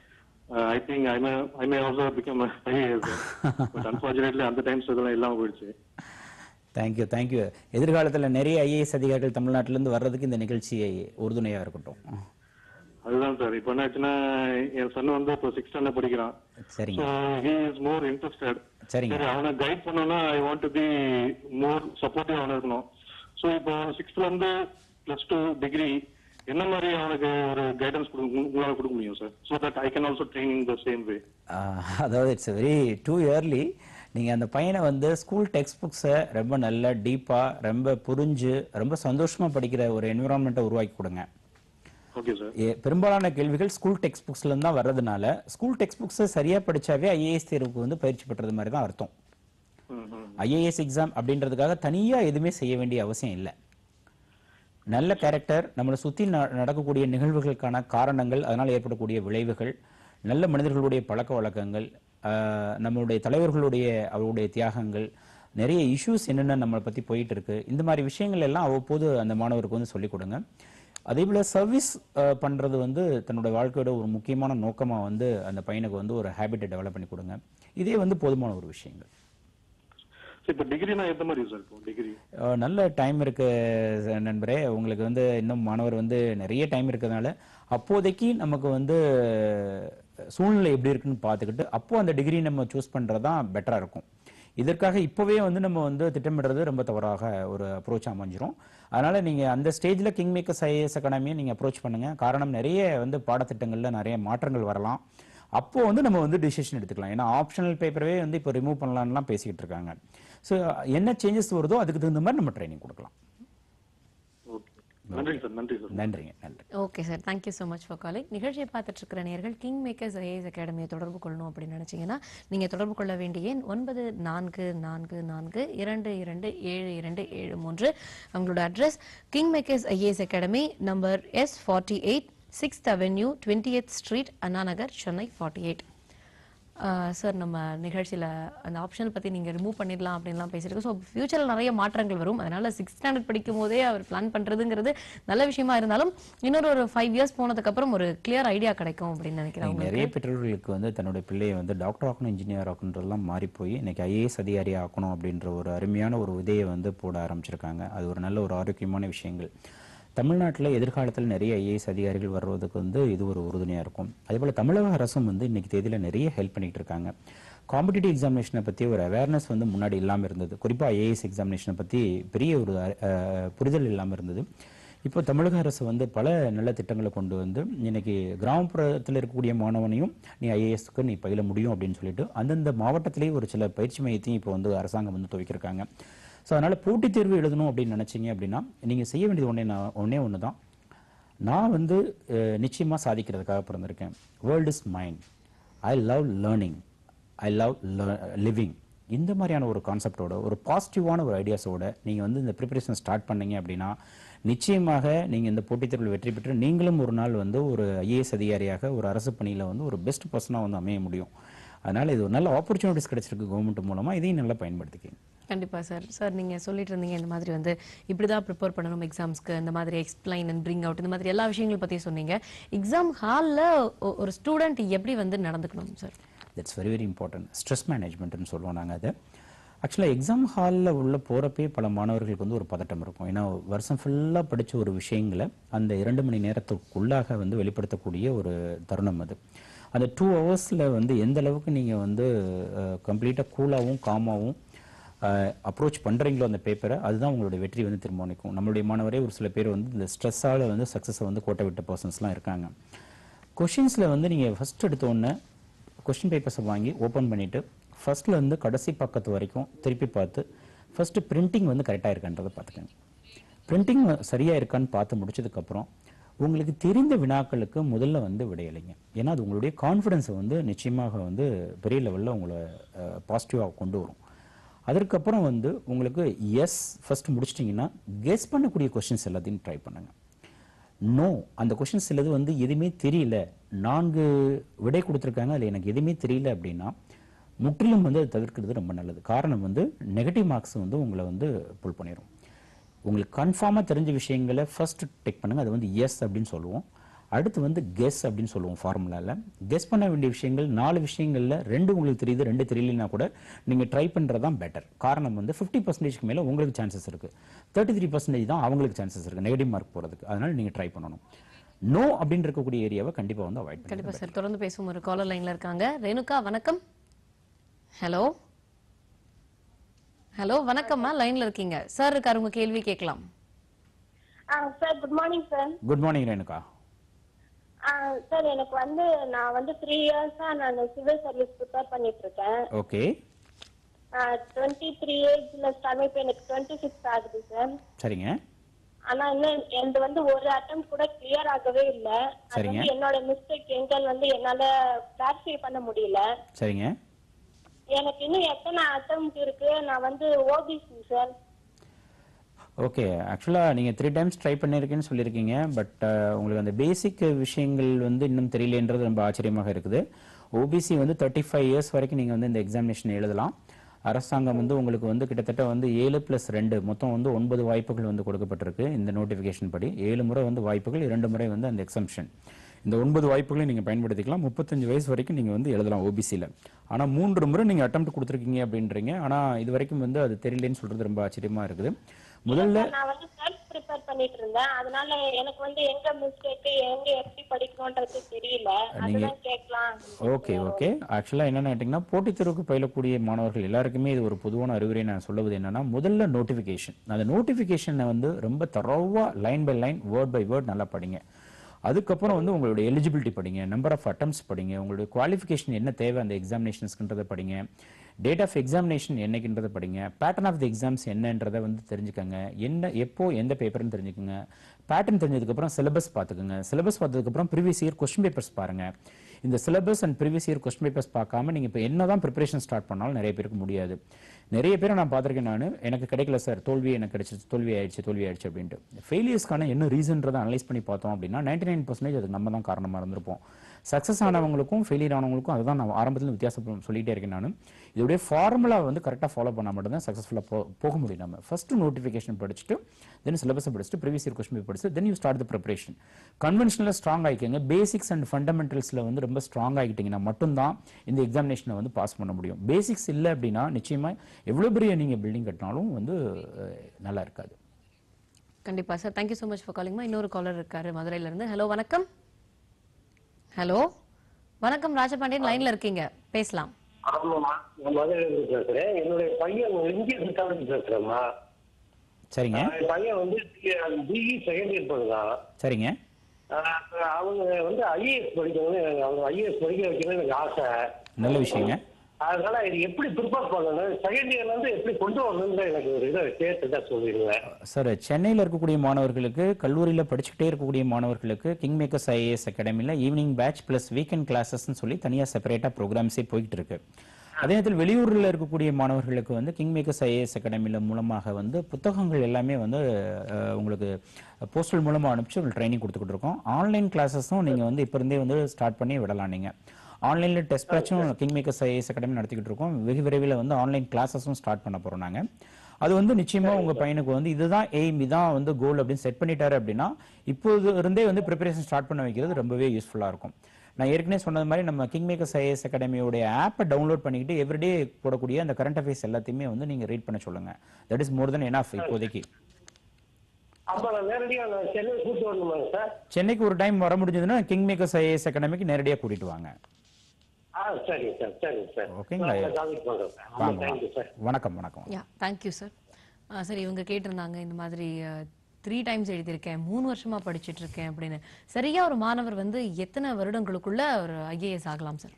I think I may I may also become IAS but unfortunately அந்த டைம்ஸ் இதெல்லாம் இல்லாம போயிடுச்சு தேங்க்யூ தேங்க்யூ எதிர்காலத்தில் நிறைய ஐஏஎஸ் அதிகாரிகள் தமிழ்நாட்டிலேருந்து வர்றதுக்கு இந்த நிகழ்ச்சி உறுதுணையாக இருக்கட்டும் அதுதான் சார் இப்போ என்ன ஆச்சுன்னா என் சன் வந்து இப்போ சிக்ஸ் ஸ்டாண்டர்ட் படிக்கிறான் சரிங்க so he is more interested சரிங்க சரி அவனை கைட் பண்ணணும்னா I want to be more supportive அவன இருக்கணும் ஸோ இப்போ சிக்ஸ்த்ல இருந்து பிளஸ் டூ டிகிரி என்ன மாதிரி அவனுக்கு ஒரு கைடன்ஸ் கொடுக்க உங்களால கொடுக்க முடியும் sir so that I can also training the same way ah, அதாவது இட்ஸ் வெரி டூ இயர்லி நீங்கள் அந்த பையனை வந்து ஸ்கூல் டெக்ஸ்ட் புக்ஸை ரொம்ப நல்லா டீப்பாக ரொம்ப புரிஞ்சு ரொம்ப சந்தோஷமாக படிக்கிற ஒரு என்விரான்மெண்ட்டை உருவாக்கி கொடுங்க ஓகே சார் ஏ- பெரும்பாலான கேள்விகள் ஸ்கூல் டெக்ஸ்ட் புக்ஸ்லேருந்து தான் வர்றதுனால ஸ்கூல் டெக்ஸ்ட் புக்ஸை சரியாக படிச்சாவே ஐஏஎஸ் தேர்வுக்கு வந்து பயிற்சி பெற்றது மாதிரி தான் அர்த்தம் ம் ம் ஐஏஎஸ் எக்ஸாம் அப்படின்றதுக்காக தனியாக எதுவுமே செய்ய வேண்டிய அவசியம் இல்லை நல்ல கேரக்டர் நம்மளை சுற்றி நடக்கக்கூடிய நிகழ்வுகளுக்கான காரணங்கள் அதனால் ஏற்படக்கூடிய விளைவுகள் நல்ல மனிதர்களுடைய பழக்க வழக்கங்கள் ஆஹ், நம்மளுடைய தலைவர்களுடைய அவருடைய தியாகங்கள் நிறைய இஷ்யூஸ் என்னென்ன நம்மளை பற்றி போயிட்டு இருக்கு இந்த மாதிரி விஷயங்கள் எல்லாம் அவ்வப்போது அந்த மாணவருக்கு வந்து சொல்லிக் கொடுங்க அதே போல் சர்வீஸ் பண்ணுறது வந்து தன்னோட வாழ்க்கையோட ஒரு முக்கியமான நோக்கமாக வந்து அந்த பையனுக்கு வந்து ஒரு ஹேபிட்டை டெவலப் பண்ணி கொடுங்க இதே வந்து போதுமான ஒரு விஷயங்கள் இப்போ டிகிரினா எந்த மாதிரி சார் இப்போ டிகிரி அஹ் நல்ல டைம் இருக்கு ச- நண்பரே உங்களுக்கு வந்து இன்னும் மாணவர் வந்து நிறைய டைம் இருக்கிறதுனால அப்போதைக்கு நமக்கு வந்து சூழ்நிலை எப்படி இருக்குன்னு பார்த்துக்கிட்டு அப்போ அந்த டிகிரி நம்ம சூஸ் பண்ணுறது தான் பெட்டராக இருக்கும் இதற்காக இப்போவே வந்து நம்ம வந்து திட்டமிடுறது ரொம்ப தவறாக ஒரு அப்ரோச் அமைஞ்சிரும் அதனால நீங்க அந்த ஸ்டேஜ்ல கிங் மேக்கர்ஸ் ஐஏஎஸ் அகாடமியை நீங்க அப்ரோச் பண்ணுங்க காரணம் நிறைய வந்து பாடத்திட்டங்கள்ல நிறைய மாற்றங்கள் வரலாம் அப்போ வந்து நம்ம வந்து டிசிஷன் எடுத்துக்கலாம் ஏன்னா ஆப்ஷனல் பேப்பரவே வந்து இப்போ ரிமூவ் பண்ணலாம்லாம் பேசிக்கிட்டு இருக்காங்க ஸோ என்ன சேஞ்சஸ் வருதோ அதுக்கு தகுந்த மாதிரி நம்ம ட்ரைனிங் கொடுக்கலாம் ஓகே நன்றி சார் நன்றி சார் நன்றிங்க நன்றி okay sir thank you so much for calling நிகழ்ச்சியை பார்த்துட்டு இருக்கிற நேர்கள் கிங் மேக்கர்ஸ் ஐஏஎஸ் அகாடமியை தொடர்பு கொள்ளணும் அப்படின்னு நினைச்சீங்கன்னா நீங்கள் தொடர்பு கொள்ள வேண்டிய எண் ஒன்பது நான்கு நான்கு நான்கு இரண்டு இரண்டு ஏழு இரண்டு ஏழு மூன்று அவங்களோட address King makers IAS academy number S forty eight sixth avenue twenty street Anna Nagar Chennai forty eight sir நம்ம நிகழ்ச்சியில் அந்த ஆப்ஷன் பற்றி நீங்கள் ரிமூவ் பண்ணிடலாம் அப்படின்லாம் பேசியிருக்கோம் ஸோ ஃபியூச்சரில் நிறைய மாற்றங்கள் வரும் அதனால சிக்ஸ்த் ஸ்டாண்டர்ட் படிக்கும் போதே அவர் பிளான் பண்ணுறதுங்கிறது நல்ல விஷயமா இருந்தாலும் இன்னொரு ஒரு ஃபைவ் இயர்ஸ் போனதுக்கப்புறம் ஒரு கிளியர் ஐடியா கிடைக்கும் அப்படின்னு நினைக்கிறேன் இன்னைக்கு நிறைய பெற்றோர்களுக்கு வந்து தன்னுடைய பிள்ளையை வந்து டாக்டர் ஆக்கணும் இன்ஜினியர் ஆக்கணுன்றதெல்லாம் மாறி போய் இன்னைக்கு ஐஏஎஸ் அதிகாரி ஆக்கணும் அப்படின்ற ஒரு அருமையான ஒரு விதையை வந்து போட ஆரம்பிச்சிருக்காங்க அது ஒரு நல்ல ஒரு ஆரோக்கியமான விஷயங்கள் தமிழ்நாட்டில் எதிர்காலத்தில் நிறைய ஐஏஎஸ் அதிகாரிகள் வர்றதுக்கு வந்து இது ஒரு உறுதுணையாக இருக்கும் அதே போல் தமிழக அரசும் வந்து இன்னைக்கு தேதியில் நிறைய ஹெல்ப் பண்ணிட்டு இருக்காங்க காம்படிட்டிவ் எக்ஸாமினேஷனை பற்றி ஒரு அவேர்னஸ் வந்து முன்னாடி இல்லாமல் இருந்தது குறிப்பாக ஐஏஎஸ் எக்ஸாமினேஷனை பற்றி பெரிய ஒரு அஹ், புரிதல் இல்லாமல் இருந்தது இப்போ தமிழக அரசு வந்து பல நல்ல திட்டங்களை கொண்டு வந்து இன்னைக்கு கிராமப்புறத்தில் இருக்கக்கூடிய மாணவனையும் நீ ஐஏஎஸ்க்கு நீ பயில முடியும் அப்படின்னு சொல்லிட்டு அந்தந்த மாவட்டத்திலேயே ஒரு சில பயிற்சி மையத்தையும் இப்போ வந்து அரசாங்கம் வந்து துவக்கியிருக்காங்க ஸோ அதனால் போட்டித் தேர்வு எழுதணும் அப்படின்னு நினச்சிங்க அப்படின்னா நீங்கள் செய்ய வேண்டியது ஒன்றே நான் ஒன்றே ஒன்று தான் நான் வந்து நிச்சயமாக சாதிக்கிறதுக்காக பிறந்திருக்கேன் world is mind I love learning I love living இந்த மாதிரியான ஒரு கான்செப்டோட ஒரு பாசிட்டிவான ஒரு ஐடியாஸோட நீங்கள் வந்து இந்த ப்ரிப்பரேஷன் ஸ்டார்ட் பண்ணீங்க அப்படின்னா நிச்சயமாக நீங்கள் இந்த போட்டித் தேர்வில் வெற்றி பெற்று நீங்களும் ஒரு நாள் வந்து ஒரு ஐஏஎஸ் அதிகாரியாக ஒரு அரசு பணியில் வந்து ஒரு பெஸ்ட் பர்சனாக வந்து அமைய முடியும் அதனால் இது ஒரு நல்ல ஆப்பர்ச்சுனிட்டிஸ் கிடைச்சிருக்கு கவர்மெண்ட் மூலமாக இதையும் நல்லா பயன்படுத்திக்கங்க கண்டிப்பா சார் சார் நீங்க சொல்லிட்டு இருந்தீங்க இந்த மாதிரி வந்து இப்படிதான் ப்ரிப்பேர் பண்ணணும் எக்ஸாம்ஸ்க்கு இந்த மாதிரி எக்ஸ்பிளைன் அண்ட் பிரிங் அவுட் இந்த மாதிரி எல்லா விஷயங்கள் பத்தி சொன்னீங்க எக்ஸாம் ஹால்ல ஒரு ஸ்டூடெண்ட் எப்படி வந்து நடந்துக்கணும் sir that's very very important stress மேனேஜ்மெண்ட்னு சொல்லுவோம் நாங்கள் அதை ஆக்சுவலாக எக்ஸாம் ஹாலில் உள்ள போகிறப்பே பல மாணவர்களுக்கு வந்து ஒரு பதட்டம் இருக்கும் ஏன்னா வருஷம் ஃபுல்லாக படித்த ஒரு விஷயங்களை அந்த இரண்டு மணி நேரத்துக்குள்ளாக வந்து வெளிப்படுத்தக்கூடிய ஒரு தருணம் அது அந்த டூ ஹவர்ஸில் வந்து எந்த அளவுக்கு நீங்கள் வந்து கம்ப்ளீட்டாக கூலாகவும் காமாகவும் அப்ரோச் பண்ணுறீங்களோ அந்த பேப்பரை அதுதான் உங்களுடைய வெற்றி வந்து தீர்மானிக்கும் நம்மளுடைய மாணவரே ஒரு சில பேர் வந்து இந்த ஸ்ட்ரெஸ்ஸால் வந்து சக்ஸஸை வந்து கோட்டை விட்ட பர்சன்ஸ்லாம் இருக்காங்க கொஷின்ஸில் வந்து நீங்கள் ஃபஸ்ட் எடுத்த உடனே கொஸ்டின் பேப்பர்ஸை வாங்கி ஓப்பன் பண்ணிவிட்டு ஃபர்ஸ்ட்ல இருந்து கடைசி பக்கத்து வரைக்கும் திருப்பி பார்த்து ஃபர்ஸ்ட் பிரிண்டிங் வந்து கரெக்டாக இருக்கான்றதை பார்த்துக்கோங்க பிரிண்டிங் சரியாக இருக்கான்னு பார்த்து முடிச்சதுக்கப்புறம் உங்களுக்கு தெரிந்த வினாக்களுக்கு முதல்ல வந்து விடையளிங்க ஏன்னா அது உங்களுடைய கான்ஃபிடென்ஸை வந்து நிச்சயமாக வந்து பெரிய லெவலில் உங்களை பாசிட்டிவாக கொண்டு வரும் அதற்கப்புறம் வந்து உங்களுக்கு எஸ் ஃபர்ஸ்ட் முடிச்சிட்டிங்கன்னா கெஸ் பண்ணக்கூடிய கொஷின்ஸ் எல்லாத்தையும் ட்ரை பண்ணுங்க நோ அந்த கொஷின்ஸ் சிலது வந்து எதுவுமே தெரியல நான்கு விடை கொடுத்துருக்காங்க அதில் எனக்கு எதுவுமே தெரியல அப்படின்னா முற்றிலும் வந்து அதை தவிர்க்கிறது ரொம்ப நல்லது காரணம் வந்து நெகட்டிவ் மார்க்ஸ் வந்து உங்களை வந்து புல் பண்ணிடும் உங்களுக்கு கன்ஃபார்மாக தெரிஞ்ச விஷயங்களை ஃபர்ஸ்ட் டெக் பண்ணுங்க அது வந்து எஸ் அப்படின்னு சொல்லுவோம் அடுத்து வந்து கெஸ் அப்படின்னு சொல்லுவோம் ஃபார்முலாவில் கெஸ் பண்ண வேண்டிய விஷயங்கள் நாலு விஷயங்களில் ரெண்டு உங்களுக்கு தெரியுது ரெண்டு தெரியலனா கூட நீங்கள் ட்ரை பண்ணுறது தான் பெட்டர் காரணம் வந்து ஃபிஃப்டி பர்சன்டேஜ்க்கு மேலே உங்களுக்கு சான்சஸ் இருக்குது தேர்ட்டி த்ரீ பர்சன்டேஜ் தான் அவங்களுக்கு சான்சஸ் இருக்குது நெகட்டிவ் மார்க் போகிறதுக்கு அதனால் நீங்கள் ட்ரை பண்ணணும் நோ அப்படின்னு இருக்கக்கூடிய ஏரியாவை கண்டிப்பாக வந்து அவாய்ட் பண்ணுங்க கண்டிப்பா சார் தொடர்ந்து பேசும் ஒரு காலர் லைன்ல இருக்காங்க ரேணுகா வணக்கம் ஹலோ ஹலோ வணக்கம்மா லைன்ல இருக்கீங்க சார் இருக்காரு உங்க கேள்வி கேட்கலாம் sir good morning sir good morning Renuka sir எனக்கு வந்து நான் வந்து த்ரீ இயர்ஸா நான் சிவில் சர்வீஸ் ப்ரிப்பேர் பண்ணிட்டு இருக்கேன் ஓகே டுவெண்ட்டி த்ரீ ஏஜ்ல ஸ்டார்ட் இப்போ எனக்கு டுவெண்ட்டி சிக்ஸ் ஆகுது சார் சரிங்க ஆனா இன்னும் எனது வந்து ஒரு அட்டம் கூட கிளியர் ஆகவே இல்ல அது சரிங்க. வந்து என்னோட மிஸ்டேக் எங்கள் வந்து என்னால கிளாரிஃபை பண்ண முடியல சரிங்க எனக்கு இன்னும் எத்தனை அட்டம் இருக்கு நான் வந்து ஓபிசி சார் ஓகே ஆக்சுவலாக நீங்கள் த்ரீ டைம்ஸ் ட்ரை பண்ணியிருக்கேன்னு சொல்லியிருக்கீங்க பட் உங்களுக்கு அந்த பேசிக் விஷயங்கள் வந்து இன்னும் தெரியலன்றது ரொம்ப ஆச்சரியமாக இருக்குது ஓபிசி வந்து தேர்ட்டி ஃபைவ் இயர்ஸ் வரைக்கும் நீங்கள் வந்து இந்த எக்ஸாமினேஷன் எழுதலாம் அரசாங்கம் வந்து உங்களுக்கு வந்து கிட்டத்தட்ட வந்து ஏழு ப்ளஸ் ரெண்டு மொத்தம் வந்து ஒன்பது வாய்ப்புகள் வந்து கொடுக்கப்பட்டிருக்கு இந்த நோட்டிஃபிகேஷன் படி ஏழு முறை வந்து வாய்ப்புகள் இரண்டு முறை வந்து அந்த எக்ஸம்ஷன் இந்த ஒன்பது வாய்ப்புகளையும் நீங்கள் பயன்படுத்திக்கலாம் முப்பத்தஞ்சு வயசு வரைக்கும் நீங்கள் வந்து எழுதலாம் ஓபிசியில் ஆனால் மூன்று முறை நீங்கள் அட்டம் கொடுத்துருக்கீங்க அப்படின்றீங்க ஆனால் இது வரைக்கும் வந்து அது தெரியலன்னு சொல்கிறது ரொம்ப ஆச்சரியமாக இருக்குது முதல்ல நான் வந்து செல்ஃப் ப்ரிப்பேர் பண்ணிட்டு இருந்தேன் அதனால எனக்கு வந்து எங்க மிஸ்டேக் எங்க எப்படி படிக்கணும்ன்றது தெரியல அதுதான் கேட்கலாம் ஓகே ஓகே ஆக்சுவலாக என்னென்னு கேட்டிங்கன்னா போட்டித் தேர்வுக்கு பயிலக்கூடிய மாணவர்கள் எல்லாருக்குமே இது ஒரு பொதுவான அறிவுரை நான் சொல்லுவது என்னன்னா முதல்ல நோட்டிஃபிகேஷன் அந்த நோட்டிஃபிகேஷனை வந்து ரொம்ப தரோவாக line by line word by word நல்லா படிங்க அதுக்கப்புறம் வந்து உங்களுடைய எலிஜிபிலிட்டி படிங்க நம்பர் ஆஃப் அட்டம்ஸ் படிங்க உங்களுடைய குவாலிஃபிகேஷன் என்ன தேவை அந்த எக்ஸாமினேஷன்ஸ்ன்றதை படிங்க டேட் ஆஃப் எக்ஸாமினேஷன் என்னைக்குன்றதை படிங்க பேட்டர்ன் ஆஃப் தி எக்ஸாம்ஸ் என்னன்றதை வந்து தெரிஞ்சுக்கங்க என்ன எப்போ எந்த பேப்பர்னு தெரிஞ்சுக்கங்க பேட்டர்ன் தெரிஞ்சதுக்கப்புறம் சிலபஸ் பார்த்துக்கோங்க சிலபஸ் பார்த்ததுக்கப்புறம் ப்ரீவியஸ் இயர் கொஸ்டின் பேப்பர்ஸ் பாருங்க இந்த syllabus and previous year question papers பார்க்காம நீங்கள் இப்போ என்ன தான் ப்ரிப்பரேஷன் ஸ்டார்ட் பண்ணாலும் நிறைய பேருக்கு முடியாது நிறைய பேரை நான் பார்த்துருக்கேன் நான் எனக்கு கிடைக்கல சார் தோல்வி எனக்கு கிடைச்சிச்சு தோல்வி ஆயிடுச்சு தோல்வி ஆயிடுச்சு அப்படின்ட்டு ஃபெயிலியர்ஸ்க்கான என்ன ரீசன்றதை அனலைஸ் பண்ணி பார்த்தோம் அப்படின்னா நைன்டி நைன் பர்சன்டேஜ் அதுக்கு நம்ம தான் காரணமாக இருந்திருப்போம் சக்ஸஸ் ஆனவங்களுக்கும் ஃபெயிலியர் ஆனவங்களுக்கும் அதுதான் நான் ஆரம்பத்தில் வித்தியாசம் சொல்லிட்டே இருக்கேன் நான் இதோடைய ஃபார்முலா வந்து கரெக்டாக ஃபாலோ பண்ணால் மட்டும்தான் சக்ஸஸ்ஃபுல்லாக போ போக முடியும் நம்ம ஃபர்ஸ்ட் நோட்டிஃபிகேஷன் படிச்சுட்டு தென் சிலபஸை படிச்சுட்டு ப்ரீவியஸ் இயர் கொஸ்டின் படிச்சு then you start the preparation கன்வென்ஷனலாக ஸ்ட்ராங் ஆகிக்கங்க பேசிக்ஸ் அண்ட் ஃபண்டமெண்டல்ஸில் வந்து ரொம்ப ஸ்ட்ராங் ஆகிட்டீங்கன்னா மட்டும்தான் இந்த எக்ஸாமினேஷனை வந்து பாஸ் பண்ண முடியும் பேசிக்ஸ் இல்லை அப்படின்னா நிச்சயமாக எவ்வளோ பெரிய நீங்கள் பில்டிங் கட்டினாலும் வந்து அஹ், நல்லா இருக்காது கண்டிப்பா sir thank you so much for காலிங்மா இன்னொரு காலர் இருக்காரு மதுரையில இருந்து ஹலோ வணக்கம் ஹலோ வணக்கம் ராஜபாண்டியன் லைன்ல இருக்கீங்க பேசலாம் ஆமாம்மா நான் மதுரையிலிருந்து பேசுறேன் என்னுடைய பையன் இந்திய விசாரணை பேசுறேம்மா சரிங்க என் பையன் வந்து பிஇ செகண்ட் இயர் பண்ணுறான் சரிங்க அவங்க வந்து ஐஏஎஸ் படிக்கணும்னு அவங்க ஐஏஎஸ் படிக்க வைக்கணும்னு எனக்கு ஆசை நல்ல விஷயங்க அதனால இது எப்படி ப்ரிப்பேர் பண்ணணும் செகண்ட் இயர்ல இருந்து எப்படி கொண்டு வரணும்னு எனக்கு ஒரு இதை கேட்டுட்டா சொல்லிடுவேன் சார் சென்னையில் இருக்கக்கூடிய மாணவர்களுக்கு கல்லூரியில் படிச்சுக்கிட்டே இருக்கக்கூடிய மாணவர்களுக்கு கிங் மேக்கர்ஸ் ஐஏஎஸ் அகாடமியில் ஈவினிங் பேட்ச் ப்ளஸ் வீக்கெண்ட் கிளாஸஸ்னு சொல்லி தனியாக செப்பரேட்டாக ப்ரோக்ராம்ஸே போயிட்டு இருக்கு அதே நேரத்தில் வெளியூரில் இருக்கக்கூடிய மாணவர்களுக்கு வந்து கிங் மேக்கர்ஸ் ஐஏஎஸ் அகாடமியில் மூலமாக வந்து புத்தகங்கள் எல்லாமே வந்து அஹ், உங்களுக்கு போஸ்டல் மூலமாக அனுப்பிச்சு உங்களுக்கு ட்ரைனிங் கொடுத்துக்கிட்டு இருக்கோம் ஆன்லைன் கிளாஸஸும் நீங்கள் வந்து இப்போ இருந்தே வந்து ஸ்டார்ட் பண்ணி விடலாம் நீங்கள் ஆன்லைனில் டெஸ்ட் பேட்சும் கிங் மேக்கர்ஸ் ஐஏஎஸ் அகாடமி நடத்திக்கிட்டு இருக்கோம் வெகு விரைவில் வந்து ஆன்லைன் கிளாஸஸும் ஸ்டார்ட் பண்ண போகிறோம் நாங்கள் அது வந்து நிச்சயமா உங்க பையனுக்கு வந்து இதுதான் எய்ம் இதான் வந்து கோல் அப்படின்னு செட் பண்ணிட்டாரு அப்படின்னா இப்போது இருந்தே வந்து ப்ரிப்பரேஷன் ஸ்டார்ட் பண்ண வைக்கிறது ரொம்பவே யூஸ்ஃபுல்லா இருக்கும் நான் ஏற்கனவே சொன்னது மாதிரி நம்ம கிங் மேக்கர்ஸ் ஐஏஎஸ் அகாடமியோடைய ஆப்பை டவுன்லோட் பண்ணிக்கிட்டு எவ்ரிடே போடக்கூடிய அந்த கரண்ட் அஃபேர்ஸ் எல்லாத்தையுமே வந்து நீங்க ரீட் பண்ண சொல்லுங்க that is more than enough இப்போதைக்கு அப்ப நான் நேரடியா நான் சென்னை கூட்டு வரணுமாங்க சார் சென்னைக்கு ஒரு டைம் வர முடிஞ்சதுன்னா கிங் மேக்கர்ஸ் ஐஏஎஸ் அகாடமிக்கு நேரடியாக கூட்டிட்டு வாங்க ஆ சரிங்க சார் சரிங்க சார் ஓகேங்களா? நான் கான்டாக்ட் பண்றேன் சார் ஆமா வாங்க தேங்க்யூ சார் வணக்கம் வணக்கம் யா தேங்க்யூ சார் சார் இவங்க கேட்டிருந்தாங்க இந்த மாதிரி த்ரீ டைம்ஸ் எழுதியிருக்கேன் மூணு வருஷமா படிச்சிட்டு இருக்கேன் அப்படின்னு சரியா ஒரு மாணவர் வந்து எத்தனை வருடங்களுக்குள்ள ஒரு ஐஏஎஸ் ஆகலாம் சார்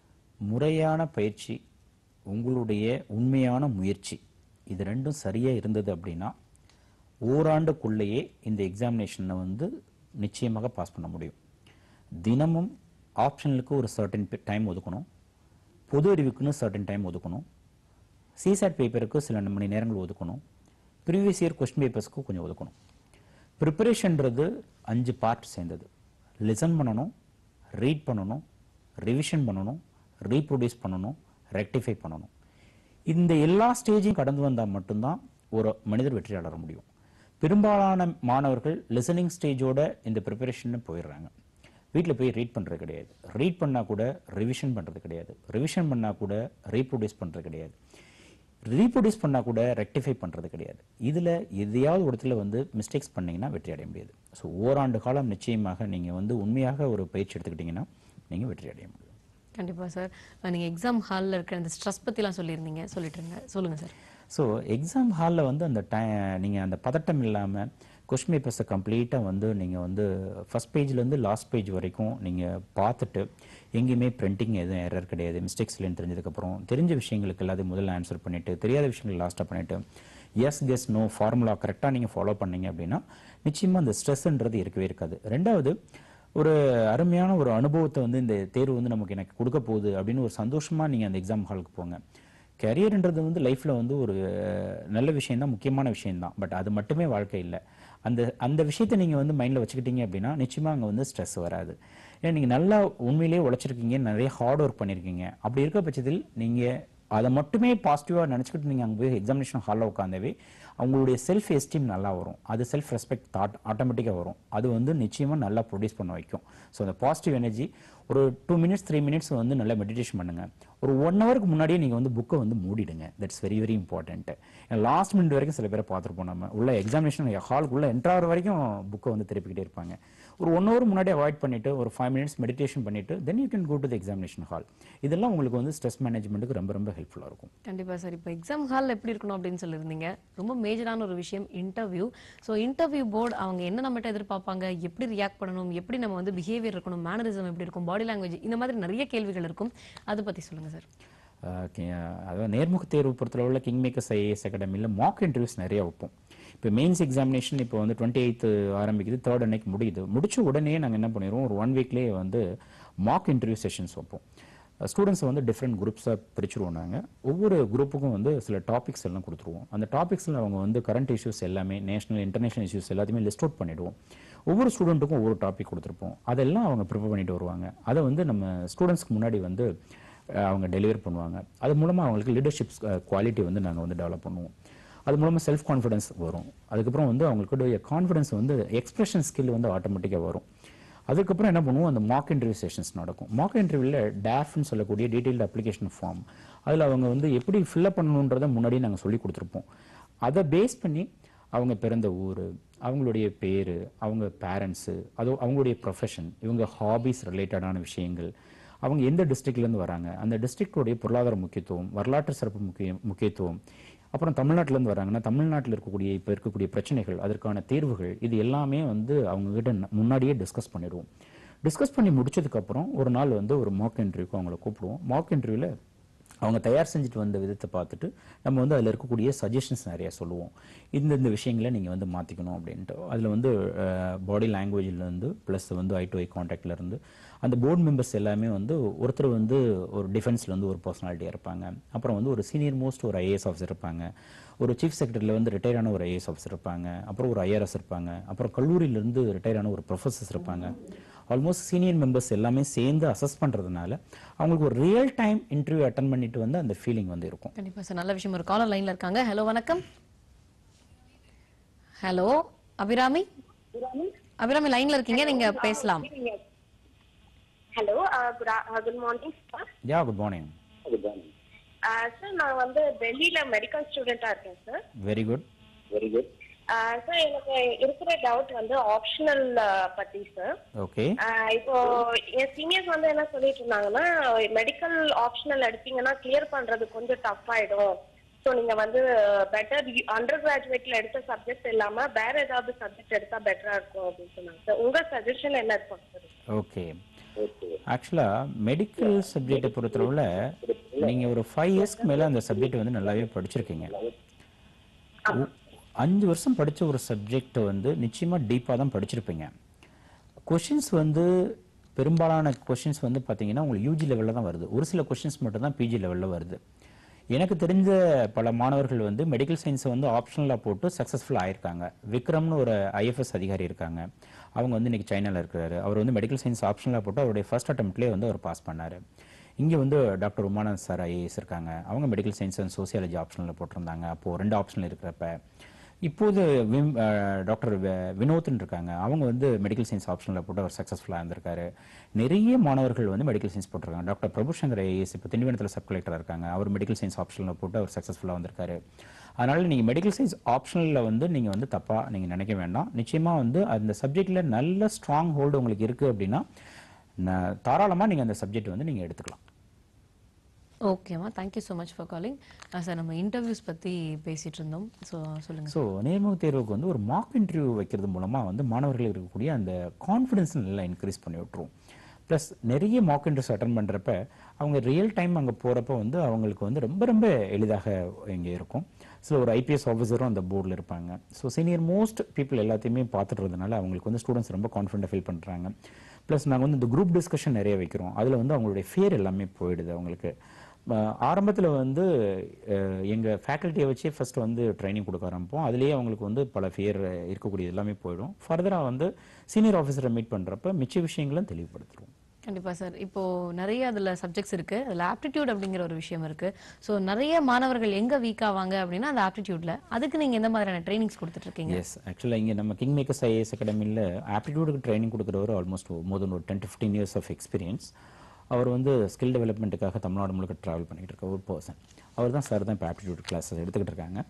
முறையான பயிற்சி உங்களுடைய உண்மையான முயற்சி இது ரெண்டும் சரியா இருந்தது அப்படின்னா ஓராண்டுக்குள்ளேயே இந்த எக்ஸாமினேஷனை வந்து நிச்சயமாக பாஸ் பண்ண முடியும் தினமும் ஆப்ஷனலுக்கு ஒரு சர்டன் டைம் ஒதுக்கணும் பொது அறிவுக்குன்னு சர்டன் டைம் ஒதுக்கணும் சிசாட் பேப்பருக்கு சில மணி நேரங்கள் ஒதுக்கணும் ப்ரீவியஸ் இயர் கொஸ்டின் பேப்பர்ஸ்க்கு கொஞ்சம் ஒதுக்கணும் ப்ரிப்பரேஷன்றது அஞ்சு பார்ட் சேர்ந்தது லிசன் பண்ணணும் ரீட் பண்ணணும் ரிவிஷன் பண்ணணும் ரீப்ரொடியூஸ் பண்ணணும் ரெக்டிஃபை பண்ணணும் இந்த எல்லா ஸ்டேஜையும் கடந்து வந்தால் மட்டும்தான் ஒரு மனிதர் வெற்றியாளர முடியும் பெரும்பாலான மாணவர்கள் லிசனிங் ஸ்டேஜோட இந்த ப்ரிப்பரேஷன் போயிடுறாங்க வீட்டில் போய் ரீட் பண்ணுறது கிடையாது ரீட் பண்ணால் கூட ரிவிஷன் பண்ணுறது கிடையாது ரிவிஷன் பண்ணால் கூட ரீப்ரொடியூஸ் பண்ணுறது கிடையாது ரீப்ரொடியூஸ் பண்ணால் கூட ரெக்டிஃபை பண்ணுறது கிடையாது இதில் எதையாவது ஒரு இடத்துல வந்து மிஸ்டேக்ஸ் பண்ணீங்கன்னா வெற்றி அடைய முடியாது ஸோ ஓராண்டு காலம் நிச்சயமாக நீங்கள் வந்து உண்மையாக ஒரு பயிற்சி எடுத்துக்கிட்டிங்கன்னா நீங்கள் வெற்றி அடைய முடியும் கண்டிப்பா சார் நீங்க எக்ஸாம் ஹால்ல இருக்கிற அந்த ஸ்ட்ரெஸ் பத்திலாம் சொல்லியிருந்தீங்க சொல்லிட்டு இருங்க சொல்லுங்க சார் ஸோ எக்ஸாம் ஹாலில் வந்து அந்த டை நீங்கள் அந்த பதட்டம் இல்லாமல் கொஸ்டின் பேப்பர்ஸை கம்ப்ளீட்டாக வந்து நீங்கள் வந்து ஃபஸ்ட் பேஜ்லேருந்து லாஸ்ட் பேஜ் வரைக்கும் நீங்கள் பார்த்துட்டு எங்கேயுமே பிரிண்டிங் எதுவும் எரர் கிடையாது மிஸ்டேக்ஸ் இல்லைன்னு தெரிஞ்சதுக்கப்புறம் தெரிஞ்ச விஷயங்களுக்கு எல்லாத்தையும் முதல்ல ஆன்சர் பண்ணிவிட்டு தெரியாத விஷயங்கள் லாஸ்ட்டாக பண்ணிவிட்டு எஸ் கெஸ் நோ ஃபார்முலா கரெக்டாக நீங்கள் ஃபாலோ பண்ணீங்க அப்படின்னா நிச்சயமாக அந்த ஸ்ட்ரெஸ்ன்றது இருக்கவே இருக்காது ரெண்டாவது ஒரு அருமையான ஒரு அனுபவத்தை வந்து இந்த தேர்வு வந்து நமக்கு எனக்கு கொடுக்க போகுது அப்படின்னு ஒரு சந்தோஷமாக நீங்கள் அந்த எக்ஸாம் ஹாலுக்கு போங்க கரியர்ன்றது வந்து லைஃப்பில் வந்து ஒரு அஹ், நல்ல விஷயம்தான் முக்கியமான விஷயம்தான் பட் அது மட்டுமே வாழ்க்கை இல்லை அந்த அந்த விஷயத்தை நீங்கள் வந்து மைண்டில் வச்சுக்கிட்டீங்க அப்படின்னா நிச்சயமாக அங்கே வந்து ஸ்ட்ரெஸ் வராது ஏன்னா நீங்கள் நல்லா உண்மையிலேயே உழைச்சிருக்கீங்க நிறைய ஹார்ட் ஒர்க் பண்ணியிருக்கீங்க அப்படி இருக்க பட்சத்தில் நீங்கள் அதை மட்டுமே பாசிட்டிவாக நினச்சிக்கிட்டு நீங்கள் அங்கே போய் எக்ஸாமினேஷன் ஹாலில் உட்காந்தவே அவங்களுடைய செல்ஃப் எஸ்டீம் நல்லா வரும் அது செல்ஃப் ரெஸ்பெக்ட் தாட் ஆட்டோமேட்டிக்காக வரும் அது வந்து நிச்சயமாக நல்லா ப்ரொடியூஸ் பண்ண வைக்கும் ஸோ அந்த பாசிட்டிவ் எனர்ஜி ஒரு டூ மினிட்ஸ் த்ரீ மினிட்ஸ் வந்து நல்லா மெடிடேஷன் பண்ணுங்க ஒரு ஒன் ஹவருக்கு முன்னாடியே நீங்கள் வந்து புக்கை வந்து மூடிடுங்க that's very very important last minute வரைக்கும் சில பேரை பார்த்துருப்போம் நம்ம உள்ள எக்ஸாமினேஷன் ஹாலுக்குள்ளே என்ட்ராகிற வரைக்கும் புக்கை வந்து திருப்பிக்கிட்டே இருப்பாங்க ஒரு ஒன் ஹவர் முன்னாடி அவாய்ட் பண்ணிட்டு ஒரு ஃபைவ் மினிட்ஸ் மெடிடேஷன் பண்ணிட்டு then you can go to the examination hall இதெல்லாம் உங்களுக்கு வந்து ஸ்ட்ரெஸ் மேனேஜ்மெண்ட்டுக்கு ரொம்ப ரொம்ப ஹெல்ப்ஃபுல்லாக இருக்கும் கண்டிப்பா சார் இப்போ எக்ஸாம் ஹால் எப்படி இருக்கணும் அப்படின்னு சொல்லியிருந்தீங்க ரொம்ப மேஜரான ஒரு விஷயம் இன்டர்வியூ ஸோ இன்டர்வியூ போர்டு அவங்க என்ன நம்மகிட்ட எதிர்பார்ப்பாங்க எப்படி ரியாக்ட் பண்ணணும் எப்படி நம்ம வந்து பிஹேவியர் இருக்கணும் மேனரிசம் எப்படி இருக்கும் பாடி லாங்குவேஜ் இந்த மாதிரி நிறைய கேள்விகள் இருக்கும் அதை பத்தி சொல்லுங்க சார் அஹ் கி- அதாவது நேர்முக தேர்வு பொறுத்தளவில் கிங் மேக்கர்ஸ் ஐஏஎஸ் அகாடமியில் மாக் இன்டர்வியூஸ் நிறைய வைப்போம் இப்போ மெயின்ஸ் எக்ஸாமினேஷன் இப்போ வந்து டுவெண்ட்டி எயித்து ஆரம்பிக்குது தேர்ட் அன்னைக்கு முடியுது முடிச்ச உடனே நாங்கள் என்ன பண்ணிடுவோம் ஒரு ஒன் வீக்லேயே வந்து மாக் இன்டர்வியூ செஷன்ஸ் வைப்போம் ஸ்டூடெண்ட்ஸை வந்து டிஃப்ரெண்ட் குரூப்ஸாக பிரிச்சுருவோம் நாங்கள் ஒவ்வொரு குரூப்புக்கும் வந்து சில டாபிக்ஸ் எல்லாம் கொடுத்துருவோம் அந்த டாபிக்ஸில் அவங்க வந்து கரண்ட் இஷ்யூஸ் எல்லாமே நேஷனல் இன்டர்நேஷனல் இஷ்யூஸ் எல்லாத்தையுமே லிஸ்ட் அவுட் பண்ணிடுவோம் ஒவ்வொரு ஸ்டூடெண்ட்டுக்கும் ஒவ்வொரு டாபிக் கொடுத்துருப்போம் அதெல்லாம் அவங்க ப்ரிப்பேர் பண்ணிட்டு வருவாங்க அதை வந்து நம்ம ஸ்டூடெண்ட்ஸ்க்கு முன்னாடி வந்து அஹ், அவங்க டெலிவர் பண்ணுவாங்க அது மூலமாக அவங்களுக்கு லீடர்ஷிப் குவாலிட்டி வந்து நாங்கள் வந்து டெவலப் பண்ணுவோம் அது மூலமாக செல்ஃப் கான்ஃபிடன்ஸ் வரும் அதுக்கப்புறம் வந்து அவங்களுக்கு கான்ஃபிடன்ஸ் வந்து எக்ஸ்பிரஷன் ஸ்கில் வந்து ஆட்டோமேட்டிக்காக வரும் அதுக்கப்புறம் என்ன பண்ணுவோம் அந்த மாக் இன்டர்வியூ செஷன்ஸ் நடக்கும் மாக் இன்டர்வியூவில் டேஃப்னு சொல்லக்கூடிய டீடைல்டு அப்ளிகேஷன் ஃபார்ம் அதில் அவங்க வந்து எப்படி ஃபில்அப் பண்ணணுன்றதை முன்னாடியே நாங்கள் சொல்லி கொடுத்துருப்போம் அதை பேஸ் பண்ணி அவங்க பிறந்த ஊர் அவங்களுடைய பேர் அவங்க பேரண்ட்ஸு அது அவங்களுடைய ப்ரொஃபஷன் இவங்க ஹாபிஸ் ரிலேட்டடான விஷயங்கள் அவங்க எந்த டிஸ்ட்ரிக்ட்லேருந்து வராங்க அந்த டிஸ்ட்ரிக்டோடைய பொருளாதார முக்கியத்துவம் வரலாற்று சிறப்பு முக்கிய முக்கியத்துவம் அப்புறம் தமிழ்நாட்டிலேருந்து வராங்கன்னா தமிழ்நாட்டில் இருக்கக்கூடிய இப்போ இருக்கக்கூடிய பிரச்சனைகள் அதற்கான தீர்வுகள் இது எல்லாமே வந்து அவங்க கிட்ட ந- முன்னாடியே டிஸ்கஸ் பண்ணிடுவோம் டிஸ்கஸ் பண்ணி முடிச்சதுக்கப்புறம் ஒரு நாள் வந்து ஒரு மாக் இன்டர்வியூக்கு அவங்கள கூப்பிடுவோம் மாக் இன்டர்வியூவில் அவங்க தயார் செஞ்சுட்டு வந்த விதத்தை பார்த்துட்டு நம்ம வந்து அதில் இருக்கக்கூடிய சஜஷன்ஸ் நிறைய சொல்லுவோம் இந்த இந்த விஷயங்களை நீங்கள் வந்து மாற்றிக்கணும் அப்படின்ட்டு அதில் வந்து பாடி லாங்குவேஜ்லேருந்து ப்ளஸ் வந்து ஐ டு ஐ காண்டாக்ட்லேருந்து அந்த போர்டு மெம்பர்ஸ் எல்லாமே வந்து ஒருத்தர் வந்து ஒரு டிஃபென்ஸில் வந்து ஒரு பர்சனாலிட்டியாக இருப்பாங்க அப்புறம் வந்து ஒரு சீனியர் மோஸ்ட் ஒரு ஐஏஎஸ் ஆஃபீஸர் இருப்பாங்க ஒரு சீஃப் செக்ரட்டரியில் வந்து ரிட்டையர் ஆன ஒரு ஐஏஎஸ் ஆஃபீஸர் இருப்பாங்க அப்புறம் ஒரு ஐஆர்எஸ் இருப்பாங்க அப்புறம் கல்லூரியிலேருந்து ரிட்டையர் ஆன ஒரு ப்ரொஃபஸர்ஸ் இருப்பாங்க ஆல்மோஸ்ட் சீனியர் மெம்பர்ஸ் எல்லாமே சேர்ந்து அசஸ் பண்ணுறதுனால அவங்களுக்கு ஒரு ரியல் டைம் இன்டர்வியூ அட்டன் பண்ணிட்டு வந்து அந்த ஃபீலிங் வந்து இருக்கும் கண்டிப்பா சார் நல்ல விஷயம் ஒரு காலர் லைன்ல இருக்காங்க ஹலோ வணக்கம் ஹலோ அபிராமி அபிராமி லைன்ல இருக்கீங்க நீங்க பேசலாம் hello good morning sir yeah good morning sir நான் வந்து டெல்லியில மெடிக்கல் ஸ்டூடெண்டா இருக்கேன் sir very good very good sir எனக்கு இருக்கிற டவுட் வந்து ஆப்ஷனல் பத்தி சார் ஓகே இப்போ என் சீனியர்ஸ் வந்து என்ன சொல்லிட்டு இருந்தாங்கன்னா மெடிக்கல் ஆப்ஷனல் எடுத்தீங்கன்னா கிளியர் பண்றது கொஞ்சம் டஃப் ஆயிடும் ஸோ நீங்க வந்து பெட்டர் அண்டர் கிராஜுவேட்ல எடுத்த சப்ஜெக்ட் இல்லாம வேற ஏதாவது சப்ஜெக்ட் எடுத்தா பெட்டரா இருக்கும் அப்படின்னு சொன்னாங்க சார் உங்க சஜஷன் என்ன இருக்கும் சார் ஓகே ஆக்சுவலாக மெடிக்கல் சப்ஜெக்டை பொறுத்தளவில் நீங்கள் ஒரு ஃபைவ் இயர்ஸ்க்கு மேலே அந்த சப்ஜெக்ட் வந்து நல்லாவே படிச்சிருக்கீங்க ஒ- அஞ்சு வருஷம் படிச்ச ஒரு சப்ஜெக்ட் வந்து நிச்சயமாக டீப்பாக தான் படிச்சிருப்பீங்க கொஷின்ஸ் வந்து பெரும்பாலான கொஷின்ஸ் வந்து பார்த்தீங்கன்னா உங்களுக்கு யூஜி லெவலில் தான் வருது ஒரு சில கொஷின்ஸ் மட்டும் தான் பிஜி லெவலில் வருது எனக்கு தெரிஞ்ச பல மாணவர்கள் வந்து மெடிக்கல் சயின்ஸை வந்து ஆப்ஷனலாக போட்டு சக்ஸஸ்ஃபுல் ஆயிருக்காங்க விக்ரம்னு ஒரு ஐஎஃப்எஸ் அதிகாரி இருக்காங்க அவங்க வந்து இன்னைக்கு சைனால இருக்கிறாரு அவர் வந்து மெடிக்கல் சயின்ஸ் ஆப்ஷனலாக போட்டு அவருடைய ஃபர்ஸ்ட் அட்டம்ப்ட்லேயே வந்து அவர் பாஸ் பண்ணாரு இங்கே வந்து டாக்டர் உமானந்த் சார் ஐஏஎஸ் இருக்காங்க அவங்க மெடிக்கல் சயின்ஸ் அண்ட் சோசியாலஜி ஆப்ஷனில் போட்டிருந்தாங்க அப்போது ரெண்டு ஆப்ஷனில் இருக்கிறப்ப இப்போது விம் அஹ், டாக்டர் வி- வினோத்னு இருக்காங்க அவங்க வந்து மெடிக்கல் சயின்ஸ் ஆப்ஷனில் போட்டு அவர் சக்ஸஸ்ஃபுல்லாக இருந்திருக்காரு நிறைய மாணவர்கள் வந்து மெடிக்கல் சயின்ஸ் போட்டிருக்காங்க டாக்டர் பிரபுசங்கர் ஐஏஎஸ் இப்போ திண்டிவனத்தில் சப் கலெக்டராக இருக்காங்க அவர் மெடிக்கல் சயின்ஸ் ஆப்ஷனில் போட்டு அவர் சக்ஸஸ்ஃபுல்லாக வந்திருக்காரு அதனால நீங்கள் மெடிக்கல் சயின்ஸ் ஆப்ஷனில் வந்து நீங்கள் வந்து தப்பாக நீங்கள் நினைக்க வேண்டாம் நிச்சயமாக வந்து அந்த சப்ஜெக்டில் நல்ல ஸ்ட்ராங் ஹோல்டு உங்களுக்கு இருக்குது அப்படின்னா ந- தாராளமாக நீங்கள் அந்த சப்ஜெக்ட் வந்து நீங்கள் எடுத்துக்கலாம் ஓகேம்மா thank you so much for calling sir நம்ம இன்டர்வியூஸ் பத்தி பேசிட்டு இருந்தோம் ஸோ சொல்லுங்க ஸோ நேர்முக தேர்வுக்கு வந்து ஒரு மார்க் இன்டர்வியூ வைக்கிறது மூலமாக வந்து மாணவர்கள் இருக்கக்கூடிய அந்த கான்ஃபிடன்ஸ் நல்லா இன்க்ரீஸ் பண்ணி விட்டுரும் ப்ளஸ் நிறைய மார்க் இன்டர்வியூஸ் அட்டன் பண்ணுறப்ப அவங்க ரியல் டைம் அங்கே போகிறப்ப வந்து அவங்களுக்கு வந்து ரொம்ப ரொம்ப எளிதாக இங்கே இருக்கும் ஸோ ஒரு ஐபிஎஸ் ஆஃபீஸரும் அந்த போர்டில் இருப்பாங்க ஸோ சீனியர் மோஸ்ட் பீப்புள் எல்லாத்தையுமே பார்த்துட்டுறதுனால அவங்களுக்கு வந்து ஸ்டூடெண்ட்ஸ் ரொம்ப கான்ஃபிடென்ட்டாக ஃபீல் பண்ணுறாங்க ப்ளஸ் நாங்கள் வந்து இந்த குரூப் டிஸ்கஷன் நிறைய வைக்கிறோம் அதில் வந்து அவங்களுடைய ஃபியர் எல்லாமே போயிடுது அவங்களுக்கு ஆரம்பத்தில் வந்து அஹ், எங்க ஃபேக்கல்ட்டியை வச்சே ஃபர்ஸ்ட் வந்து ட்ரைனிங் கொடுக்க ஆரம்பிப்போம் அதுலேயே அவங்களுக்கு வந்து பல ஃபியர் இருக்கக்கூடியது எல்லாமே போயிடும் ஃபர்தராக வந்து சீனியர் ஆஃபீஸரை மீட் பண்ணுறப்ப மிச்ச விஷயங்களும் தெளிவுபடுத்துருவோம் கண்டிப்பா சார் இப்போ நிறைய அதுல சப்ஜெக்ட்ஸ் இருக்கு அதுல ஆப்டிடியூட் அப்படிங்கிற ஒரு விஷயம் இருக்கு ஸோ நிறைய மாணவர்கள் எங்க வீக் ஆவாங்க அப்படின்னா அந்த ஆப்டிடியூட்ல அதுக்கு நீங்க எந்த மாதிரியான ட்ரைனிங்ஸ் கொடுத்துட்டு இருக்கீங்க எஸ் ஆக்சுவலாக இங்கே நம்ம கிங் மேக்கர்ஸ் ஐஏஎஸ் அகாடமியில் ஆப்டிடியூடுக்கு ட்ரைனிங் கொடுக்குறவர் ஆல்மோஸ்ட் மோர் தென் ஒரு ten to fifteen years of experience அவர் வந்து ஸ்கில் டெவலப்மெண்ட்டுக்காக தமிழ்நாடு முழுக்க ட்ராவல் பண்ணிட்டு இருக்க ஒரு பர்சன் அவர் தான் சார் தான் இப்போ ஆப்டிடியூட் கிளாஸஸ் எடுத்துக்கிட்டு இருக்காங்க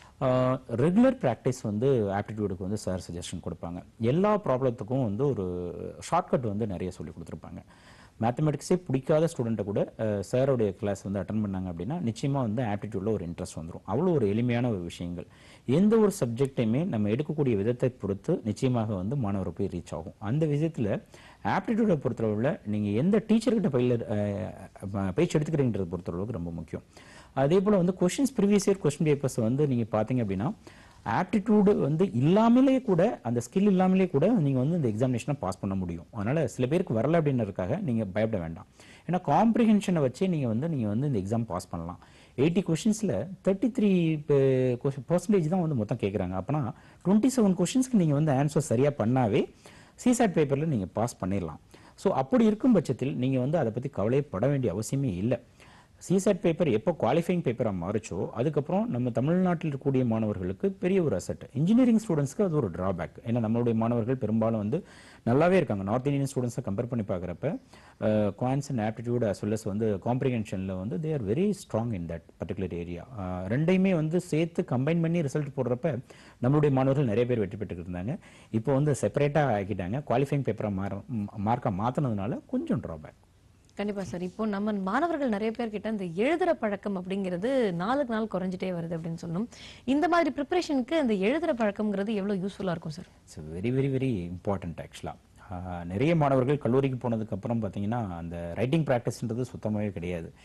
ரெகுலர் ப்ராக்டிஸ் வந்து ஆப்டிடியூடுக்கு வந்து சார் சஜஷன் கொடுப்பாங்க எல்லா ப்ராப்ளத்துக்கும் வந்து ஒரு ஷார்ட்கட் வந்து நிறைய சொல்லி கொடுத்துருப்பாங்க மேத்தமெட்டிக்ஸே பிடிக்காத ஸ்டூடெண்ட்டை கூட சாரோடைய கிளாஸ் வந்து அட்டன் பண்ணாங்க அப்படின்னா நிச்சயமாக வந்து ஆப்டிடியூடில் ஒரு இன்ட்ரெஸ்ட் வந்துடும் அவ்வளோ ஒரு எளிமையான ஒரு விஷயங்கள் எந்த ஒரு சப்ஜெக்டையுமே நம்ம எடுக்கக்கூடிய விதத்தை பொறுத்து நிச்சயமாக வந்து மாணவர் போய் ரீச் ஆகும் அந்த விதத்தில் ஆப்டிடியூடை பொறுத்தளவில் நீங்கள் எந்த டீச்சர்கிட்ட பயில அஹ், பயிற்சி எடுத்துக்கிறீங்கிறத பொறுத்தளவுக்கு ரொம்ப முக்கியம் அதே போல் வந்து questions previous year question papers வந்து நீங்கள் பார்த்தீங்க அப்படின்னா ஆப்டிடியூடு வந்து இல்லாமலே கூட அந்த ஸ்கில் இல்லாமலே கூட நீங்கள் வந்து இந்த எக்ஸாமினேஷனை பாஸ் பண்ண முடியும் அதனால் சில பேருக்கு வரல அப்படின்றதுக்காக நீங்கள் பயப்பட வேண்டாம் ஏன்னா காம்ப்ரிஹென்ஷனை வச்சே நீங்கள் வந்து நீங்கள் வந்து இந்த எக்ஸாம் பாஸ் பண்ணலாம் எயிட்டி கொஷின்ஸில் தேர்ட்டி த்ரீ பர்சன்டேஜ் தான் வந்து மொத்தம் கேட்குறாங்க அப்போனா டுவெண்ட்டி செவன் கொஷின்ஸ்க்கு நீங்கள் வந்து ஆன்சர் சரியாக பண்ணாவே சிசாட் பேப்பரில் நீங்கள் பாஸ் பண்ணிடலாம் ஸோ அப்படி இருக்கும் பட்சத்தில் நீங்கள் வந்து அதை பற்றி கவலைப்பட வேண்டிய அவசியமே இல்லை சிசாட் பேப்பர் எப்போ குவாலிஃபைங் பேப்பராக மாறுச்சோ அதுக்கப்புறம் நம்ம தமிழ்நாட்டில் இருக்கக்கூடிய மாணவர்களுக்கு பெரிய ஒரு அசட் இன்ஜினியரிங் ஸ்டூடெண்ட்ஸ்க்கு அது ஒரு டிராபேக் ஏன்னா நம்மளுடைய மாணவர்கள் பெரும்பாலும் வந்து நல்லாவே இருக்காங்க நார்த் இந்தியன் ஸ்டூடெண்ட்ஸை கம்பேர் பண்ணி பார்க்குறப்ப quants and aptitude as well as வந்து காம்ப்ரிஹென்ஷனில் வந்து they are very strong in that particular area ரெண்டையுமே வந்து சேர்த்து கம்பைன் பண்ணி ரிசல்ட் போடுறப்ப நம்மளுடைய மாணவர்கள் நிறைய பேர் வெற்றி பெற்றுக்கிட்டு இருந்தாங்க இப்போ வந்து செப்பரேட்டாக ஆக்கிட்டாங்க குவாலிஃபைங் பேப்பராக மாற மார்க்காக மாற்றினதுனால கொஞ்சம் டிராபேக் கண்டிப்பா சார் இப்போ நம்ம மாணவர்கள் நிறைய பேர் கிட்ட இந்த எழுதுற பழக்கம் அப்படிங்கிறது நாளுக்கு நாள் குறைஞ்சிட்டே வருது அப்படின்னு சொல்லணும் இந்த மாதிரி ப்ரிப்பரேஷனுக்கு இந்த எழுதுற பழக்கம்ங்கிறது எவ்வளவு யூஸ்ஃபுல்லா இருக்கும் sir it's very very very important ஆக்சுவலாக நிறைய மாணவர்கள் கல்லூரிக்கு போனதுக்கு அப்புறம் பார்த்தீங்கன்னா அந்த ரைட்டிங் ப்ராக்டிஸ்ன்றது சுத்தமாகவே கிடையாது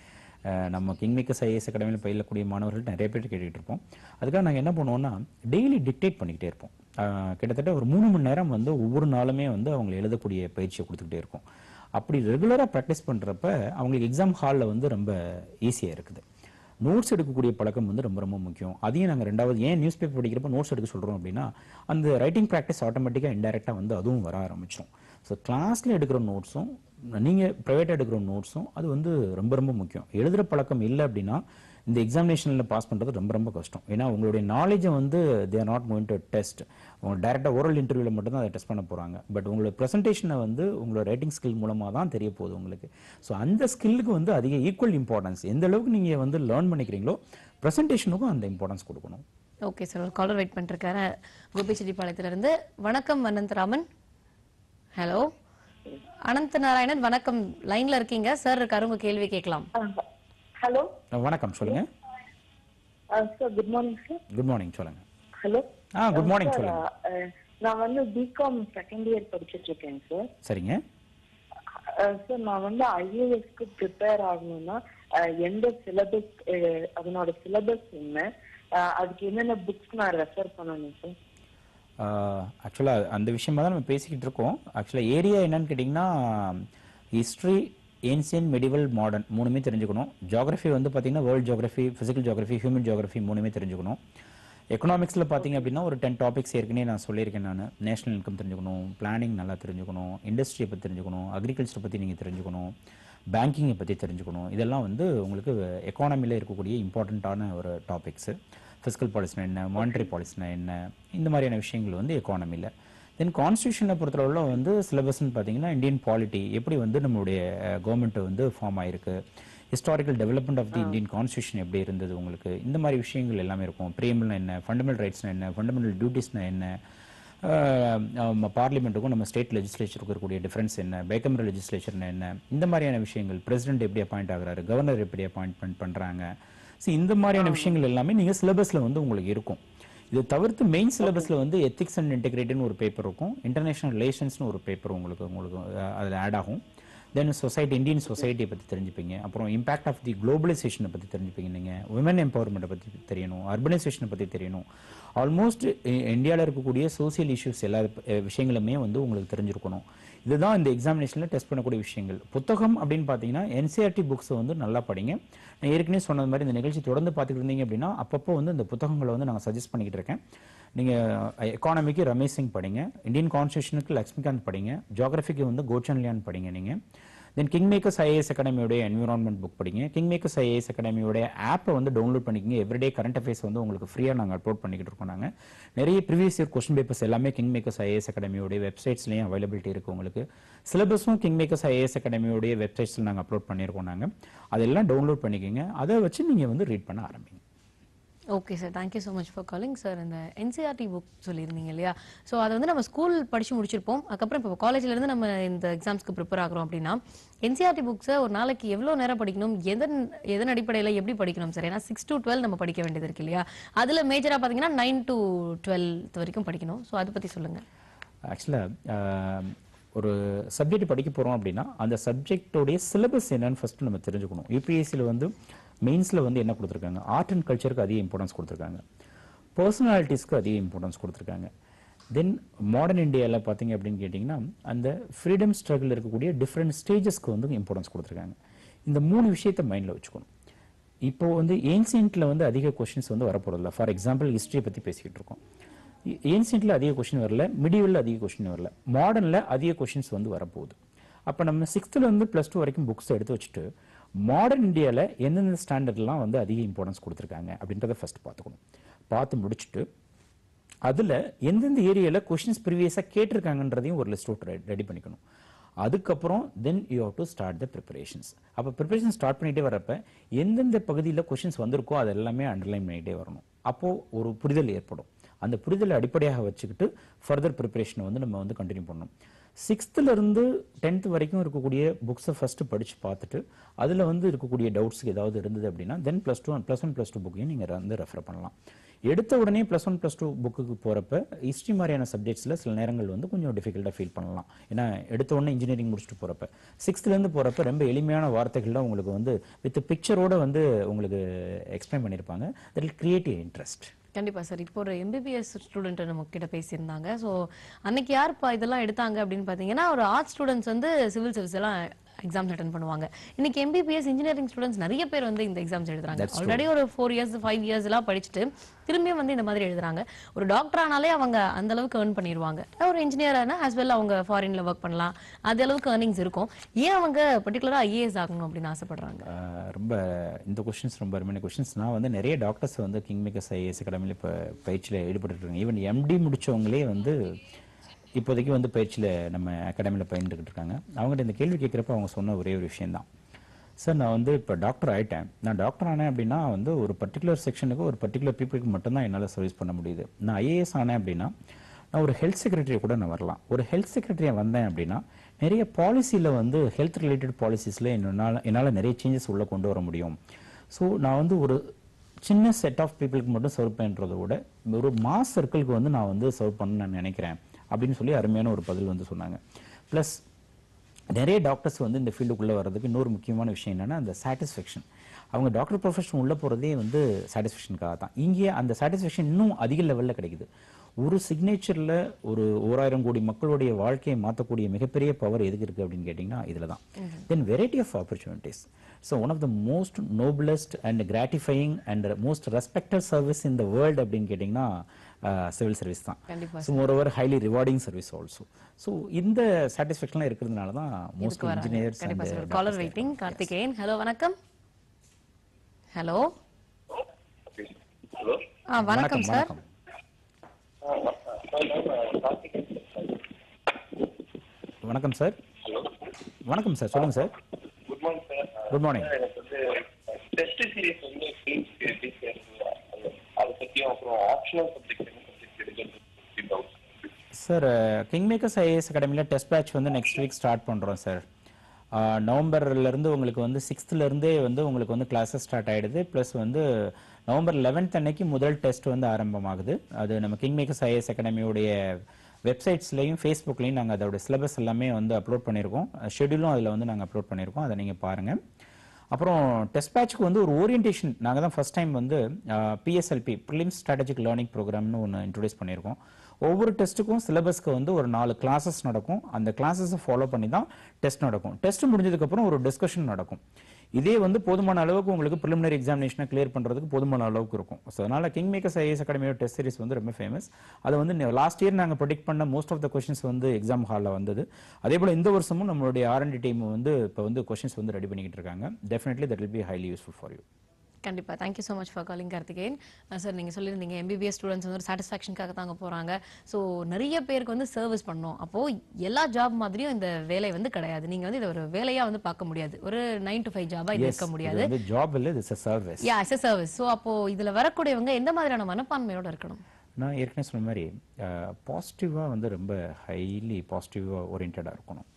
அஹ், நம்ம கிங்மேக்கர்ஸ் ஐஏஎஸ் அகாடமியில் பயிலக்கூடிய மாணவர்கள் நிறைய பேர் கேட்டுட்டு இருப்போம் அதுக்காக நாங்கள் என்ன பண்ணுவோம்னா டெய்லி டிக்டேட் பண்ணிக்கிட்டே இருப்போம் அஹ், கிட்டத்தட்ட ஒரு மூணு மணி நேரம் வந்து ஒவ்வொரு நாளுமே வந்து அவங்க எழுதக்கூடிய பயிற்சியை கொடுத்துக்கிட்டே இருக்கோம் அப்படி ரெகுலராக ப்ராக்டிஸ் பண்ணுறப்ப அவங்களுக்கு எக்ஸாம் ஹாலில் வந்து ரொம்ப ஈஸியாக இருக்குது நோட்ஸ் எடுக்கக்கூடிய பழக்கம் வந்து ரொம்ப ரொம்ப முக்கியம் அதையும் நாங்கள் ரெண்டாவது ஏன் நியூஸ் பேப்பர் படிக்கிறப்ப நோட்ஸ் எடுக்க சொல்கிறோம் அப்படின்னா அந்த ரைட்டிங் ப்ராக்டிஸ் ஆட்டோமேட்டிக்காக இன்டெரக்டாக வந்து அதுவும் வர ஆரம்பிச்சிடும் ஸோ கிளாஸில் எடுக்கிற நோட்ஸும் நீங்கள் ப்ரைவேட்டாக எடுக்கிற நோட்ஸும் அது வந்து ரொம்ப ரொம்ப முக்கியம் எழுதுகிற பழக்கம் இல்லை அப்படின்னா இந்த எக்ஸாமினேஷனில் பாஸ் பண்ணுறது ரொம்ப ரொம்ப கஷ்டம் ஏன்னா உங்களுடைய நாலேஜை வந்து they are not going to test உங்க டேரெக்டாக ஓரல் இன்டர்வியூவில் மட்டும்தான் அதை டெஸ்ட் பண்ண போகிறாங்க பட் உங்களோட ப்ரெசன்டேஷனை வந்து உங்களோட ரைட்டிங் ஸ்கில் மூலமாக தான் தெரிய போகுது உங்களுக்கு ஸோ அந்த ஸ்கில்லுக்கு வந்து அதிக ஈக்குவல் இம்பார்ட்டன்ஸ் எந்த அளவுக்கு நீங்கள் வந்து லேர்ன் பண்ணிக்கிறீங்களோ ப்ரெசன்டேஷனுக்கும் அந்த இம்பார்ட்டன்ஸ் கொடுக்கணும் ஓகே சார் ஒரு காலர் வெயிட் பண்ணிருக்காரு கோபிச்செட்டிப்பாளையத்துல இருந்து வணக்கம் அனந்தராமன் ஹலோ அனந்த நாராயணன் வணக்கம் லைன்ல இருக்கீங்க சார் இருக்காரு உங்க கேள்வி கேட்கலாம் ஹலோ அஹ் வணக்கம் சொல்லுங்கள் sir good morning sir good morning சொல்லுங்கள் ஹலோ ஆ குட் மார்னிங் சொல்லுங்கள் நான் வந்து பிகாம் செகண்ட் இயர் படிச்சிட்டு இருக்கேன் சார் சரிங்க சார் நான் வந்து ஐஏஎஸ்க்கு ப்ரிப்பேர் ஆகணும்னா அஹ், எந்த சிலபஸ் அதனோட சிலபஸ் என்ன அஹ், அதுக்கு என்னென்ன புக்ஸ் நான் ரெஃபர் பண்ணணும் சார் ஆக்சுவலாக அந்த விஷயமா தான் நம்ம பேசிக்கிட்டு இருக்கோம் ஆக்சுவலாக ஏரியா என்னன்னு கேட்டிங்கன்னா ஹிஸ்ட்ரி ஏன்சியன் மெடிவல் மாடர்ன் மூணுமே தெரிஞ்சுக்கணும் ஜியாகிரஃபி வந்து பார்த்தீங்கன்னா world geography physical geography human geography மூணுமே தெரிஞ்சுக்கணும் எக்கனாமிக்ஸில் பார்த்தீங்க அப்படின்னா ஒரு டென் டாபிக்ஸ் ஏற்கனவே நான் சொல்லியிருக்கேன் நான் நேஷனல் இன்கம் தெரிஞ்சுக்கணும் பிளானிங் நல்லா தெரிஞ்சுக்கணும் இண்டஸ்ட்ரியை பற்றி தெரிஞ்சுக்கணும் அக்ரிகல்ச்சரை பற்றி நீங்கள் தெரிஞ்சுக்கணும் பேங்கிங்கை பற்றி தெரிஞ்சுக்கணும் இதெல்லாம் வந்து உங்களுக்கு எக்கானமியில் இருக்கக்கூடிய இம்பார்ட்டண்ட்டான ஒரு டாபிக்ஸு ஃபிசிக்கல் பாலிசினா என்ன மானிட்டரி பாலிசினா என்ன இந்த மாதிரியான விஷயங்கள் வந்து எக்கானமியில் தென் கான்ஸ்டியூஷனை பொறுத்தளவில் வந்து சிலபஸ்ன்னு பார்த்தீங்கன்னா இந்தியன் பாலிட்டி எப்படி வந்து நம்மளுடைய கவர்மெண்ட் வந்து ஃபார்ம் ஆயிருக்கு historical development of the Indian constitution எப்படி இருந்தது உங்களுக்கு இந்த மாதிரி விஷயங்கள் எல்லாமே இருக்கும் பிரேமல்னா என்ன ஃபண்டமெண்டல் ரைட்ஸ்னா என்ன ஃபண்டமெண்டல் டியூட்டிஸ்னா என்ன பார்லிமெண்ட்டுக்கும் நம்ம ஸ்டேட் லெஜிஸ்லேச்சருக்கும் இருக்கக்கூடிய டிஃபரன்ஸ் என்ன பேக்கமர லெஜிஸ்லேச்சர்னா என்ன இந்த மாதிரியான விஷயங்கள் பிரசிடென்ட் எப்படி அப்பாயிண்ட் ஆகுறாரு கவர்னர் எப்படி அப்பாயின்மெண்ட் பண்ணுறாங்க ஸோ இந்த மாதிரியான விஷயங்கள் எல்லாமே நீங்கள் சிலபஸில் வந்து உங்களுக்கு இருக்கும் இது தவிர்த்து மெயின் சிலபஸில் வந்து எத்திக்ஸ் அண்ட் இன்டெகிரேட்டின்னு ஒரு பேப்பர் இருக்கும் இன்டர்நேஷனல் ரிலேஷன்ஸ்னு ஒரு பேப்பர் உங்களுக்கு உங்களுக்கு அதில் ஆட் ஆகும் தென் சொசைட்டி இந்தியன் சொசைட்டியை பற்றி தெரிஞ்சுப்பீங்க அப்புறம் இம்பாக்ட் ஆஃப் தி குளோபலைசேஷனை பற்றி தெரிஞ்சுப்பீங்க நீங்கள் உமன் எம்பவர்மெண்ட்டை பற்றி தெரியணும் அர்பனைசேஷனை பற்றி தெரியணும் ஆல்மோஸ்ட் இந்தியாவில் இருக்கக்கூடிய சோசியல் இஷ்யூஸ் எல்லா அஹ், விஷயங்களுமே வந்து உங்களுக்கு தெரிஞ்சிருக்கணும் இதுதான் இந்த எக்ஸாமினேஷனில் டெஸ்ட் பண்ணக்கூடிய விஷயங்கள் புத்தகம் அப்படின்னு பார்த்தீங்கன்னா என்சிஆர்டி புக்ஸை வந்து நல்லா படிங்க நான் ஏற்கனவே சொன்னது மாதிரி இந்த நிகழ்ச்சி தொடர்ந்து பார்த்துட்டு இருந்தீங்க அப்படின்னா அப்பப்போ வந்து இந்த புத்தகங்களை வந்து நாங்கள் சஜஸ்ட் பண்ணிக்கிட்டு இருக்கேன் நீங்கள் எக்கானமிக்கு ரமேஷ் சிங் படிங்க இந்தியன் கான்ஸ்டியூஷனுக்கு லக்ஷ்மிகாந்த் படிங்க ஜியாகிரபிக்கு வந்து கோச்சன்லியான் படிங்க நீங்கள் தென் கிங் மேக்கர்ஸ் ஐஏஎஸ் அகாடமியோடைய என்விரான்மெண்ட் புக் படிங்க கிங் மேக்கர்ஸ் ஐஏஎஸ் அகாடமியோட ஆப்பை வந்து டவுன்லோட் பண்ணிக்கங்க எவ்ரிடே கரண்ட் அஃபேர்ஸ் வந்து உங்களுக்கு ஃப்ரீயாக நாங்கள் அப்லோட் பண்ணிக்கிட்டு இருக்கோம் நாங்கள் நிறைய ப்ரீவியஸ் இயர் கொஸ்டின் பேப்பர்ஸ் எல்லாமே கிங் மேக்கர்ஸ் ஐஏஎஸ் அகாடமியோடைய வெப்சைட்ஸ்லையும் அவைலபிலிட்டி இருக்குது உங்களுக்கு சிலபஸும் கிங் மேக்கர்ஸ் ஐஏஎஸ் அகாடமியோடைய வெப்சைட்ஸில் நாங்கள் அப்லோட் பண்ணியிருக்கோம் நாங்கள் அதெல்லாம் டவுன்லோட் பண்ணிக்கோங்க அதை வச்சு நீங்கள் வந்து ரீட் பண்ண ஆரம்பிங்க okay sir thank you so much for calling sir இந்த என்சிஆர்டி புக் சொல்லியிருந்தீங்க இல்லையா ஸோ அதை வந்து நம்ம ஸ்கூல் படிச்சு முடிச்சிருப்போம் அதுக்கப்புறம் இப்போ காலேஜ்ல இருந்து நம்ம இந்த எக்ஸாம்ஸ்க்கு ப்ரிப்பேர் ஆகுறோம் அப்படின்னா என்சிஆர்டி புக்ஸை ஒரு நாளைக்கு எவ்வளோ நேரம் படிக்கணும் எதன் எதன் அடிப்படையில் எப்படி படிக்கணும் சார் ஏன்னா சிக்ஸ் டு டுவெல் நம்ம படிக்க வேண்டியது இருக்கு இல்லையா அதில் மேஜராக பார்த்தீங்கன்னா நைன் டு டுவெல்த் வரைக்கும் படிக்கணும் ஸோ அதை பற்றி சொல்லுங்கள் ஆக்சுவலாக ஒரு சப்ஜெக்ட் படிக்க போகிறோம் அப்படின்னா அந்த சப்ஜெக்டோடைய சிலபஸ் என்னன்னு ஃபஸ்ட்டு நம்ம தெரிஞ்சுக்கணும் யூபிஎஸ்சியில் வந்து மெயின்ஸில் வந்து என்ன கொடுத்துருக்காங்க ஆர்ட் அண்ட் கல்ச்சருக்கு அதிக இம்பார்ட்டன்ஸ் கொடுத்துருக்காங்க பர்சனாலிட்டிஸ்க்கு அதிக இம்பார்ட்டன்ஸ் கொடுத்துருக்காங்க தென் மாடர்ன் இந்தியாவில் பார்த்தீங்க அப்படின்னு கேட்டிங்கன்னா அந்த ஃப்ரீடம் ஸ்ட்ரகிள் இருக்கக்கூடிய டிஃப்ரெண்ட் ஸ்டேஜஸ்க்கு வந்து இம்பார்ட்டன்ஸ் கொடுத்துருக்காங்க இந்த மூணு விஷயத்தை மைண்டில் வச்சுக்கணும் இப்போ வந்து ஏன்சியன்ட்ல வந்து அதிக கொஷின்ஸ் வந்து வரப்போறதில்ல ஃபார் எக்ஸாம்பிள் ஹிஸ்டரியை பற்றி பேசிக்கிட்டு இருக்கோம் ஏன்சியன்ட்ல அதிக கொஷின் வரல மிடிவல்ல அதிக கொஷின் வரல மாடர்ன்ல அதிக கொஷின்ஸ் வந்து வரப்போகுது அப்போ நம்ம சிக்ஸ்த்துல இருந்து ப்ளஸ் டூ வரைக்கும் புக்ஸ் எடுத்து வச்சுட்டு மாடர்ன் இந்தியாவில் எந்தெந்த ஸ்டாண்டர்ட்லாம் வந்து அதிக இம்பார்ட்டன்ஸ் கொடுத்துருக்காங்க அப்படின்றத ஃபர்ஸ்ட் பார்த்துக்கணும் பார்த்து முடிச்சுட்டு அதில் எந்தெந்த ஏரியாவில் கொஷின்ஸ் ப்ரீவியஸாக கேட்டிருக்காங்கன்றதையும் ஒரு லிஸ்ட் அவுட் ரெடி பண்ணிக்கணும் அதுக்கப்புறம் then you have to start the preparations அப்போ ப்ரிப்பரேஷன் ஸ்டார்ட் பண்ணிட்டே வரப்ப எந்தெந்த பகுதியில் கொஷின்ஸ் வந்திருக்கோ அது எல்லாமே அண்டர்லைன் பண்ணிகிட்டே வரணும் அப்போது ஒரு புரிதல் ஏற்படும் அந்த புரிதலை அடிப்படையாக வச்சுக்கிட்டு ஃபர்தர் ப்ரிப்பரேஷனை வந்து நம்ம வந்து கண்டினியூ பண்ணணும் சிக்ஸ்த்துல இருந்து டென்த் வரைக்கும் இருக்கக்கூடிய புக்ஸை ஃபர்ஸ்ட் படிச்சு பார்த்துட்டு அதுல வந்து இருக்கக்கூடிய டவுட்ஸ் ஏதாவது இருந்தது அப்படின்னா then plus two plus one plus two புக்கையும் நீங்க வந்து ரெஃபர் பண்ணலாம் எடுத்த உடனே ப்ளஸ் ஒன் ப்ளஸ் டூ புக்குக்கு போகிறப்ப ஹிஸ்ட்ரி மாதிரியான சப்ஜெக்ட்ஸில் சில நேரங்கள் வந்து கொஞ்சம் டிஃபிகல்ட்டாக ஃபீல் பண்ணலாம் ஏன்னா எடுத்த உடனே இன்ஜினியரிங் முடிச்சுட்டு போகிறப்ப சிக்ஸ்த்லேருந்து போகிறப்ப ரொம்ப எளிமையான வார்த்தைகள்லாம் உங்களுக்கு வந்து வித் பிக்சரோட வந்து உங்களுக்கு எக்ஸ்பிளைன் பண்ணியிருப்பாங்க that will create a interest கண்டிப்பா சார் இப்போ ஒரு எம்பிபிஎஸ் ஸ்டூடெண்ட் நம்ம கிட்ட பேசியிருந்தாங்க ஸோ அன்னைக்கு யாருப்பா இதெல்லாம் எடுத்தாங்க அப்படின்னு பார்த்தீங்கன்னா ஒரு ஆர்ட் ஸ்டூடெண்ட்ஸ் வந்து சிவில் சர்வீஸ் எல்லாம் எக்ஸாம்ஸ் அட்டன் பண்ணுவாங்க இன்னைக்கு எம்பிபிஎஸ் இன்ஜினியரிங் ஸ்டூடெண்ட்ஸ் நிறைய பேர் வந்து இந்த எக்ஸாம்ஸ் எழுதுறாங்க ஆல்ரெடி ஒரு ஃபோர் இயர்ஸ் ஃபைவ் இயர்ஸ் எல்லாம் படிச்சுட்டு திரும்பியும் வந்து இந்த மாதிரி எழுதுறாங்க ஒரு டாக்டர் ஆனாலே அவங்க அந்த அளவுக்கு ஏர்ன் பண்ணிடுவாங்க ஒரு இன்ஜினியர் ஆனா as well அவங்க ஃபாரின்ல ஒர்க் பண்ணலாம் அது அளவுக்கு ஏர்னிங்ஸ் இருக்கும் ஏன் அவங்க பர்டிகுலரா ஐஏஎஸ் ஆகணும் அப்படின்னு ஆசைப்படுறாங்க ஆஹ் ரொம்ப இந்த கொஷின்ஸ் ரொம்ப அருமையான கொஷின்ஸ் நான் வந்து நிறைய டாக்டர்ஸ் வந்து கிங் மேக்கர்ஸ் ஐஏஎஸ் அகாடமியில் இப்போ பயிற்சியில் ஈடுபட்டு இருக்காங்க ஈவன் எம்டி முடிச்சவங்களே வந்து இப்போதைக்கு வந்து பயிற்சியில் நம்ம அகாடமியில் பயின்றுக்கிட்டு இருக்காங்க அவங்ககிட்ட இந்த கேள்வி கேட்குறப்ப அவங்க சொன்ன ஒரே ஒரு விஷயம்தான் சார் நான் வந்து இப்போ டாக்டர் ஆயிட்டேன் நான் டாக்டர் ஆனேன் அப்படின்னா வந்து ஒரு பர்டிகுலர் செக்ஷனுக்கு ஒரு பர்டிகுலர் பீப்புளுக்கு மட்டும்தான் என்னால் சர்வீஸ் பண்ண முடியுது நான் ஐஏஎஸ் ஆனேன் அப்படின்னா நான் ஒரு ஹெல்த் செக்ரட்டரியை கூட நான் வரலாம் ஒரு ஹெல்த் செக்ரட்டரியாக வந்தேன் அப்படின்னா நிறைய பாலிசியில் வந்து ஹெல்த் ரிலேட்டட் பாலிசிஸில் என்னால் என்னால் நிறைய சேஞ்சஸ் உள்ளே கொண்டு வர முடியும் ஸோ நான் வந்து ஒரு சின்ன செட் ஆஃப் பீப்புளுக்கு மட்டும் சர்வ் பண்ணுறதை விட ஒரு மாஸ் சர்க்கிளுக்கு வந்து நான் வந்து சர்வ் பண்ண நான் நினைக்கிறேன் அப்படின்னு சொல்லி அருமையான ஒரு பதில் வந்து சொன்னாங்க ப்ளஸ் நிறைய டாக்டர்ஸ் வந்து இந்த ஃபீல்டுக்குள்ளே வர்றதுக்கு இன்னொரு முக்கியமான விஷயம் என்னன்னா அந்த சாட்டிஸ்ஃபேக்ஷன் அவங்க டாக்டர் ப்ரொஃபஷன் உள்ளே போகிறதே வந்து சாட்டிஸ்ஃபேக்ஷனுக்காக தான் இங்கே அந்த சாட்டிஸ்ஃபேக்ஷன் இன்னும் அதிக லெவலில் கிடைக்குது ஒரு சிக்னேச்சரில் ஒரு ஓராயிரம் கோடி மக்களுடைய வாழ்க்கையை மாற்றக்கூடிய மிகப்பெரிய பவர் எதுக்கு இருக்குது அப்படின்னு கேட்டிங்கன்னா இதில் தான் then variety of opportunities so one of the most noblest and gratifying and most respected service in the world அப்படின்னு கேட்டிங்கன்னா சிவில் சர்வீஸ் தான் கண்டிப்பா so moreover highly rewarding service also so இந்த சாட்டிஸ்ஃபேக்ஷன்லாம் இருக்கிறதுனால தான் மோஸ்ட் இதுக்கு வராங்க. இன்ஜினியர்ஸ் கண்டிப்பா sir caller waiting Karthikeyan hello வணக்கம் ஹலோ ஹலோ ஆ வணக்கம் சார் வணக்கம் வணக்கம் சார் வணக்கம் சார் சொல்லுங்க sir good morning sir good morning எனக்கு வந்து டெஸ்ட் சீரிஸ் வந்து ஃபிலிம்ஸ் எப்படி சேர்ந்து அதை பற்றியும் அப்புறம் ஆப்ஷனல் சப்ஜெக்ட் என்ன சப்ஜெக்ட் எடுக்கிறது doubt sir king makers IAS அகாடமியில் டெஸ்ட் பேட்ச் வந்து நெக்ஸ்ட் வீக் ஸ்டார்ட் பண்ணுறோம் சார் நவம்பர்லேருந்து உங்களுக்கு வந்து சிக்ஸ்த்துலேருந்தே வந்து உங்களுக்கு வந்து கிளாஸஸ் ஸ்டார்ட் ஆகிடுது ப்ளஸ் வந்து நவம்பர் லெவன்த் அன்னைக்கு முதல் டெஸ்ட் வந்து ஆரம்பமாகுது அது நம்ம கிங் மேக்கர்ஸ் ஐஏஎஸ் அகாடமியோடைய வெப்சைட்ஸ்லையும் ஃபேஸ்புக்லையும் நாங்கள் அதோட சிலபஸ் எல்லாமே வந்து அப்லோட் பண்ணியிருக்கோம் ஷெடியூலும் அதில் வந்து நாங்கள் அப்லோட் பண்ணியிருக்கோம் அதை நீங்கள் பாருங்கள் அப்புறம் டெஸ்ட் பேட்ச்க்கு வந்து ஒரு ஓரியன்டேஷன் நாங்கள் தான் ஃபர்ஸ்ட் டைம் வந்து பிஎஸ்எல்பி ப்ரிலிம்ஸ் ஸ்ட்ராட்டஜிக் லேர்னிங் ப்ரோக்ராம்னு ஒன்று இன்ட்ரடியூஸ் பண்ணியிருக்கோம் ஒவ்வொரு டெஸ்ட்டுக்கும் சிலபஸ்க்கு வந்து ஒரு நாலு கிளாஸஸ் நடக்கும் அந்த கிளாஸஸை ஃபாலோ பண்ணி தான் டெஸ்ட் நடக்கும் டெஸ்ட் முடிஞ்சதுக்கப்புறம் ஒரு டிஸ்கஷன் நடக்கும் இதே வந்து போதுமான அளவுக்கு உங்களுக்கு ப்ரிலிமினரி எக்ஸாமினேஷனை கிளியர் பண்ணுறதுக்கு போதுமான அளவுக்கு இருக்கும் ஸோ அதனால் கிங் மேக்கர்ஸ் ஐஏஎஸ் அகாடமியோட டெஸ்ட் சீரிஸ் வந்து ரொம்ப ஃபேமஸ் அது வந்து லாஸ்ட் இயர் நாங்கள் ப்ரொடிக்ட் பண்ண மோஸ்ட் ஆஃப் த கொஷின்ஸ் வந்து எக்ஸாம் ஹாலில் வந்தது அதே போல் இந்த வருஷமும் நம்மளுடைய ஆர்என்டி டீம் வந்து இப்போ வந்து கொஷின்ஸ் வந்து ரெடி பண்ணிக்கிட்டு இருக்காங்க definitely that will be highly useful for you கண்டிப்பா thank you so much for calling Karthikeyan sir நீங்க சொல்லியிருந்தீங்க எம்பிபிஎஸ் ஸ்டூடெண்ட்ஸ் வந்து ஒரு சாட்டிஸ்ஃபேக்ஷனுக்காக தாங்க போறாங்க ஸோ நிறைய பேருக்கு வந்து சர்வீஸ் பண்ணணும் அப்போ எல்லா ஜாப் மாதிரியும் இந்த வேலை வந்து கிடையாது நீங்க வந்து இதை ஒரு வேலையா வந்து பார்க்க முடியாது ஒரு நைன் டு ஃபைவ் ஜாபா இது இருக்க முடியாது இது வந்து ஜாப் இல்லை it's a service yeah as service so அப்போ இதுல வரக்கூடியவங்க எந்த மாதிரியான மனப்பான்மையோட இருக்கணும் நான் ஏற்கனவே சொன்ன மாதிரி பாசிட்டிவாக வந்து ரொம்ப ஹைலி பாசிட்டிவாக ஓரியன்டாக இருக்கணும்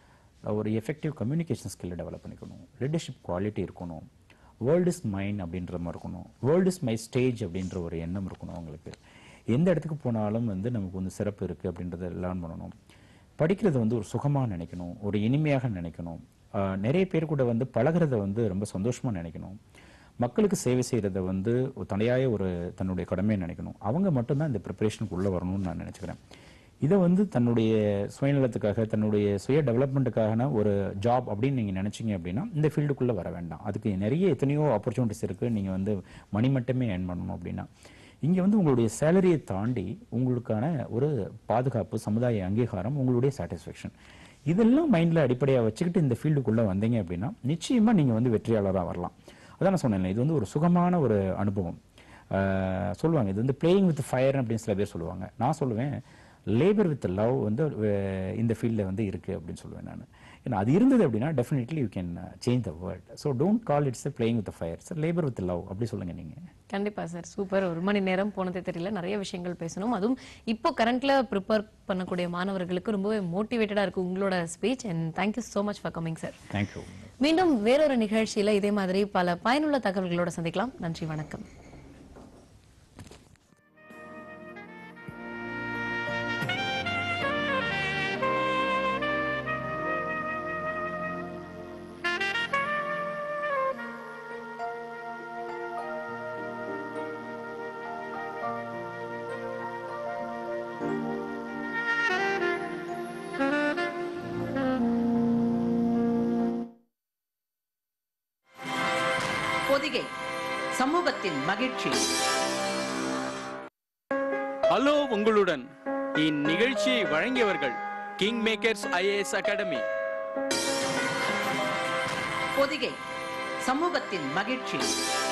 ஒரு எஃபெக்டிவ் கம்யூனிகேஷன் ஸ்கில்லை டெவலப் பண்ணிக்கணும் லீடர்ஷிப் குவாலிட்டி இருக்கணும் வேர்ல்ட் இஸ் மைன் அப்படின்ற மாதிரி இருக்கணும் வேர்ல்ட் இஸ் மை ஸ்டேஜ் அப்படின்ற ஒரு எண்ணம் இருக்கணும் அவங்களுக்கு எந்த இடத்துக்கு போனாலும் வந்து நமக்கு வந்து சிறப்பு இருக்குது அப்படின்றத லேர்ன் பண்ணணும் படிக்கிறது வந்து ஒரு சுகமாக நினைக்கணும் ஒரு இனிமையாக நினைக்கணும் ஆஹ் நிறைய பேர் கூட வந்து பழகுறத வந்து ரொம்ப சந்தோஷமாக நினைக்கணும் மக்களுக்கு சேவை செய்கிறத வந்து ஒரு தனியாய ஒரு தன்னுடைய கடமையை நினைக்கணும் அவங்க மட்டும்தான் இந்த ப்ரிப்பரேஷனுக்கு உள்ளே வரணும்னு நான் நினச்சிக்கிறேன் இதை வந்து தன்னுடைய சுயநலத்துக்காக தன்னுடைய சுய டெவலப்மெண்ட்டுக்கான ஒரு ஜாப் அப்படின்னு நீங்கள் நினச்சிங்க அப்படின்னா இந்த ஃபீல்டுக்குள்ளே வர வேண்டாம் அதுக்கு நிறைய எத்தனையோ ஆப்பர்ச்சுனிட்டிஸ் இருக்குது நீங்கள் வந்து மணி மட்டுமே ஏர்ன் பண்ணணும் அப்படின்னா இங்கே வந்து உங்களுடைய சேலரியை தாண்டி உங்களுக்கான ஒரு பாதுகாப்பு சமுதாய அங்கீகாரம் உங்களுடைய சாட்டிஸ்ஃபேக்ஷன் இதெல்லாம் மைண்டில் அடிப்படையாக வச்சுக்கிட்டு இந்த ஃபீல்டுக்குள்ளே வந்தீங்க அப்படின்னா நிச்சயமாக நீங்கள் வந்து வெற்றியாளராக வரலாம் அதான் நான் சொன்னேன் இது வந்து ஒரு சுகமான ஒரு அனுபவம் ஆஹ் சொல்லுவாங்க இது வந்து பிளேயிங் வித் ஃபயர் அப்படின்னு சில பேர் சொல்லுவாங்க நான் சொல்லுவேன் லேபர் வித் லவ் வந்து அஹ் இந்த ஃபீல்டில் வந்து இருக்குது அப்படின்னு சொல்லுவேன் நான் ஏன்னா அது இருந்தது அப்படின்னா definitely you can change the world so don't call it's playing with fire sir labour with love அப்படி சொல்லுங்க நீங்க கண்டிப்பா சார் சூப்பர் ஒரு மணி நேரம் போனதே தெரியல நிறைய விஷயங்கள் பேசணும் அதுவும் இப்போ கரண்ட்ல ப்ரிப்பேர் பண்ணக்கூடிய மாணவர்களுக்கு ரொம்பவே மோட்டிவேட்டடா இருக்கு உங்களோட speech and thank you so much for coming sir thank you மீண்டும் வேறொரு நிகழ்ச்சியில இதே மாதிரி பல பயனுள்ள தகவல்களோட சந்திக்கலாம் நன்றி வணக்கம் பொதிகை சமூகத்தின் மகிழ்ச்சி ஹலோ உங்களுடன் இந்நிகழ்ச்சியை வழங்கியவர்கள் king makers IAS academy Podhigai சமூகத்தின் மகிழ்ச்சி